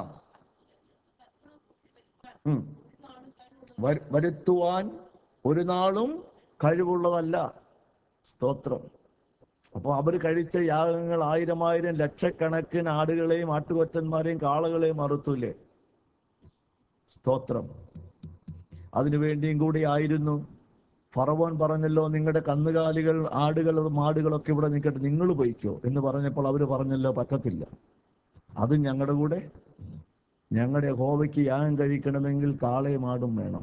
ഉം. വരു- വരുത്തുവാൻ ഒരു നാളും കഴിവുള്ളതല്ല സ്തോത്രം അപ്പൊ അവർ കഴിച്ച യാഗങ്ങൾ ആയിരം ആയിരം ലക്ഷക്കണക്കിന് ആടുകളെയും ആട്ടുകൊറ്റന്മാരെയും കാളകളെയും അറുത്തൂലേ സ്തോത്രം അതിനു വേണ്ടിയും കൂടി ആയിരുന്നു ഫറവോൻ പറഞ്ഞല്ലോ നിങ്ങളുടെ കന്നുകാലികൾ ആടുകൾ മാടുകളൊക്കെ ഇവിടെ നിൽക്കട്ടെ നിങ്ങൾ പോയിക്കോ എന്ന് പറഞ്ഞപ്പോൾ അവർ പറഞ്ഞല്ലോ പറ്റത്തില്ല അത് ഞങ്ങളുടെ കൂടെ ഞങ്ങളുടെ ഹോവയ്ക്ക് യാഗം കഴിക്കണമെങ്കിൽ കാളയും ആടും വേണം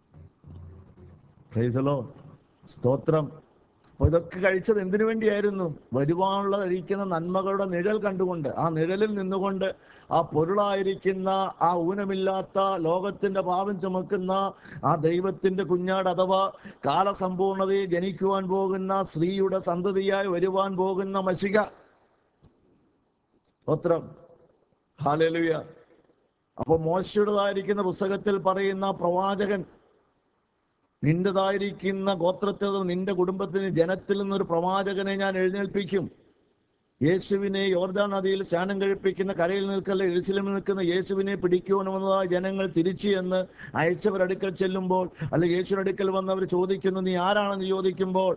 പ്രൈസലോ സ്തോത്രം അപ്പൊ ഇതൊക്കെ കഴിച്ചത് എന്തിനു വേണ്ടിയായിരുന്നു വരുവാനുള്ള കഴിക്കുന്ന നന്മകളുടെ നിഴൽ കണ്ടുകൊണ്ട് ആ നിഴലിൽ നിന്നുകൊണ്ട് ആ പൊരുളായിരിക്കുന്ന ആ ഊനമില്ലാത്ത ലോകത്തിന്റെ പാപം ചുമക്കുന്ന ആ ദൈവത്തിന്റെ കുഞ്ഞാട് അഥവാ കാലസമ്പൂർണതയെ ജനിക്കുവാൻ പോകുന്ന സ്ത്രീയുടെ സന്തതിയായി വരുവാൻ പോകുന്ന മഷിക സ്തോത്രം ഹാലലുയ അപ്പൊ മോശയുടേതായിരിക്കുന്ന പുസ്തകത്തിൽ പറയുന്ന പ്രവാചകൻ നിന്റേതായിരിക്കുന്ന ഗോത്രത്തിൽ നിന്ന് നിന്റെ കുടുംബത്തിന് ജനത്തിൽ നിന്നൊരു പ്രവാചകനെ ഞാൻ എഴുന്നേൽപ്പിക്കും യേശുവിനെ യോർദാൻ നദിയിൽ സ്നാനം കഴിപ്പിക്കുന്ന കരയിൽ നിൽക്കല്ല എഴുസിലും നിൽക്കുന്ന യേശുവിനെ പിടിക്കുവാനുള്ളതായ ജനങ്ങൾ തിരിച്ചു എന്ന് അയച്ചവരടുക്കൽ ചെല്ലുമ്പോൾ അല്ല യേശുവിനടുക്കൽ വന്നവർ ചോദിക്കുന്നു നീ ആരാണെന്ന് ചോദിക്കുമ്പോൾ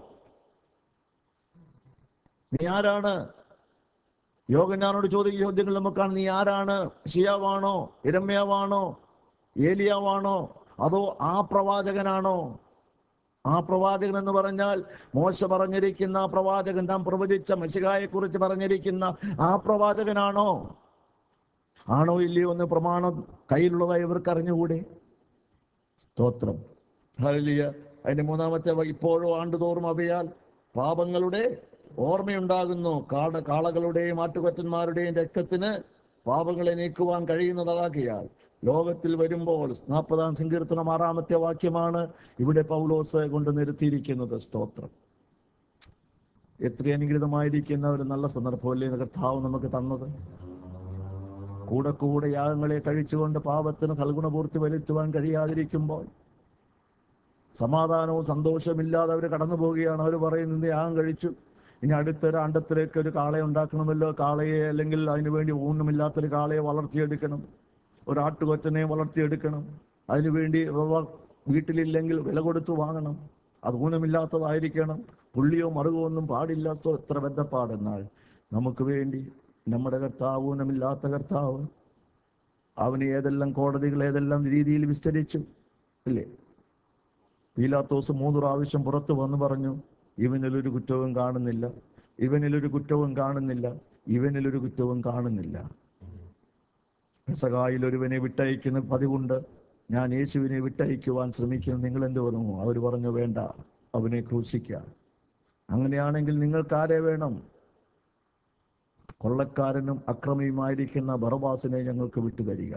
നീ ആരാണ് യോഗനാനോട് ചോദിക്കുന്ന ചോദ്യങ്ങൾ നമുക്കാണ് നീ ആരാണ് ഷിയാവാണോ ഇരമ്യാവാണോ ഏലിയാവാണോ അതോ ആ പ്രവാചകനാണോ ആ പ്രവാചകൻ എന്ന് പറഞ്ഞാൽ മോശ പറഞ്ഞിരിക്കുന്ന ആ പ്രവാചകൻ താൻ പ്രവചിച്ച മെശികായെ കുറിച്ച് പറഞ്ഞിരിക്കുന്ന ആ പ്രവാചകനാണോ ആണോ ഇല്ലയോ എന്ന് പ്രമാണം കയ്യിലുള്ളതായി ഇവർക്ക് അറിഞ്ഞുകൂടെ സ്തോത്രം ഹല്ലേലൂയ അതിന്റെ മൂന്നാമത്തെ വ- ഇപ്പോഴോ ആണ്ടുതോറും അവയാൽ പാപങ്ങളുടെ ഓർമ്മയുണ്ടാകുന്നു കാട കാളകളുടെയും ആട്ടുകൊറ്റന്മാരുടെയും രക്തത്തിന് പാപങ്ങളെ നീക്കുവാൻ കഴിയുന്നതാകിയാൽ ലോകത്തിൽ വരുമ്പോൾ നാൽപ്പതാം സങ്കീർത്തനം ആറാമത്തെ വാക്യമാണ് ഇവിടെ പൗലോസ് കൊണ്ട് നിർത്തിയിരിക്കുന്നത് സ്തോത്രം എത്ര അനുഗ്രതമായിരിക്കുന്ന ഒരു നല്ല സന്ദർഭമല്ലേ കർത്താവ് നമുക്ക് തന്നത് കൂടെ കൂടെ യാഗങ്ങളെ കഴിച്ചുകൊണ്ട് പാപത്തിന് സൽഗുണപൂർത്തി വരുത്തുവാൻ കഴിയാതിരിക്കുമ്പോൾ സമാധാനവും സന്തോഷമില്ലാതെ അവർ കടന്നു പോവുകയാണ് അവർ പറയുന്നത് യാഗം കഴിച്ചു ഇനി അടുത്തൊരു അണ്ടത്തിലേക്ക് ഒരു കാളയെ ഉണ്ടാക്കണമല്ലോ കാളയെ അല്ലെങ്കിൽ അതിനു വേണ്ടി ഊണുമില്ലാത്തൊരു കാളയെ വളർത്തിയെടുക്കണം ഒരു ആട്ടുകൊറ്റനെ വളർത്തിയെടുക്കണം അതിനുവേണ്ടി അവ വീട്ടിലില്ലെങ്കിൽ വില കൊടുത്ത് വാങ്ങണം അത് ഊനമില്ലാത്തതായിരിക്കണം പുള്ളിയോ മറുകോ ഒന്നും പാടില്ല സ്തോ- എത്ര ബന്ധപ്പാടെന്നാൽ നമുക്ക് വേണ്ടി നമ്മുടെ കർത്താവ് ഊനമില്ലാത്ത കർത്താവ് അവന് ഏതെല്ലാം കോടതികൾ ഏതെല്ലാം രീതിയിൽ വിസ്തരിച്ചു ഇല്ലേ പീലാത്തോസ് മൂന്ന് പ്രാവശ്യം പുറത്തു വന്ന് പറഞ്ഞു ഇവനിലൊരു കുറ്റവും കാണുന്നില്ല ഇവനിലൊരു കുറ്റവും കാണുന്നില്ല ഇവനിലൊരു കുറ്റവും കാണുന്നില്ല പെസകായിൽ ഒരുവനെ വിട്ടയക്കുന്ന പതിവുണ്ട് ഞാൻ യേശുവിനെ വിട്ടയക്കുവാൻ ശ്രമിക്കുന്നു നിങ്ങൾ എന്ത് പറഞ്ഞു അവർ പറഞ്ഞു വേണ്ട അവനെ ക്രൂശിക്കുക അങ്ങനെയാണെങ്കിൽ നിങ്ങൾക്ക് ആരെ വേണം കൊള്ളക്കാരനും അക്രമിയുമായിരിക്കുന്ന ബറബാസിനെ ഞങ്ങൾക്ക് വിട്ടുതരിക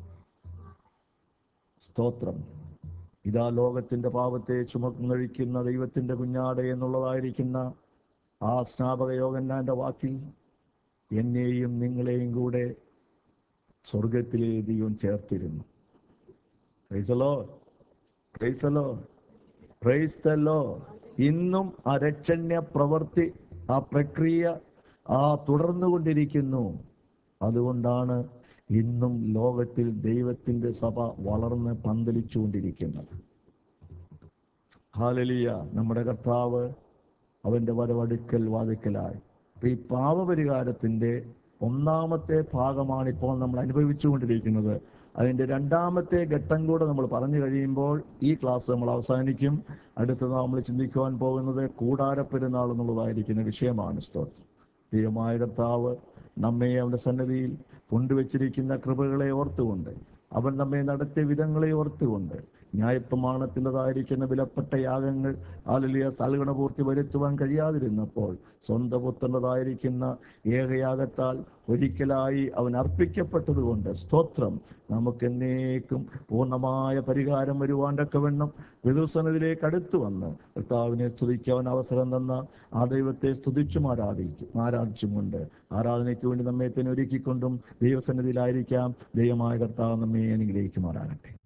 സ്തോത്രം ഇതാ ലോകത്തിന്റെ പാപത്തെ ചുമന്നഴിക്കുന്ന ദൈവത്തിന്റെ കുഞ്ഞാട് എന്നുള്ളതായിരിക്കുന്ന ആ സ്നാപക യോഗന്നാന്റെ വാക്കിൽ എന്നെയും നിങ്ങളെയും കൂടെ സ്വർഗത്തിലെ ദൈവം ചേർത്തിരുന്നു പ്രൈസലോ പ്രൈസലോ പ്രൈസ്തലോ ഇന്നും ആ രക്ഷണ്യ പ്രവൃത്തി ആ പ്രക്രിയ ആ തുടർന്നുകൊണ്ടിരിക്കുന്നു അതുകൊണ്ടാണ് ഇന്നും ലോകത്തിൽ ദൈവത്തിന്റെ സഭ വളർന്ന് പന്തലിച്ചുകൊണ്ടിരിക്കുന്നത് ഹാലലിയ നമ്മുടെ കർത്താവ് അവന്റെ വരവടുക്കൽ വാതിക്കലായി അപ്പൊ ഈ പാപപരിഹാരത്തിന്റെ ഒന്നാമത്തെ ഭാഗമാണ് ഇപ്പോൾ നമ്മൾ അനുഭവിച്ചുകൊണ്ടിരിക്കുന്നത് അതിന്റെ രണ്ടാമത്തെ ഘട്ടം കൂടെ നമ്മൾ പറഞ്ഞു കഴിയുമ്പോൾ ഈ ക്ലാസ് നമ്മൾ അവസാനിക്കും അടുത്തത് നമ്മൾ ചിന്തിക്കുവാൻ പോകുന്നത് കൂടാരപ്പെരുന്നാൾ എന്നുള്ളതായിരിക്കുന്ന വിഷയമാണ് സ്തോത്രം ദൈവമായ കർത്താവ് നമ്മെ അവന്റെ സന്നദ്ധിയിൽ കൊണ്ടുവച്ചിരിക്കുന്ന കൃപകളെ ഓർത്തുകൊണ്ട് അവൻ നമ്മെ നടത്തിയ വിധങ്ങളെ ഓർത്തുകൊണ്ട് ന്യായപ്രമാണത്തിൻ്റെതായിരിക്കുന്ന വിലപ്പെട്ട യാഗങ്ങൾ ആലുലിയ സൽഗുണപൂർത്തി വരുത്തുവാൻ കഴിയാതിരുന്നപ്പോൾ സ്വന്തം പുത്രൻ്റെതായിരിക്കുന്ന ഏകയാഗത്താൽ ഒരിക്കലായി അവൻ അർപ്പിക്കപ്പെട്ടതുകൊണ്ട് സ്തോത്രം നമുക്ക് എന്നേക്കും പൂർണ്ണമായ പരിഹാരം വരുവാണ്ടൊക്കെ വേണം വിദുസനത്തിലേക്ക് അടുത്തു വന്ന് കർത്താവിനെ സ്തുതിക്കാൻ അവസരം തന്ന ആ ദൈവത്തെ സ്തുതിച്ചും ആരാധിക്കും ആരാധിച്ചും കൊണ്ട് ആരാധനയ്ക്ക് വേണ്ടി നമ്മെ തന്നെ ഒരുക്കിക്കൊണ്ടും ദൈവസന്നിധിയിലായിരിക്കാം ദൈവമായ കർത്താവ് നമ്മെ അനുഗ്രഹിക്കുമാറാകട്ടെ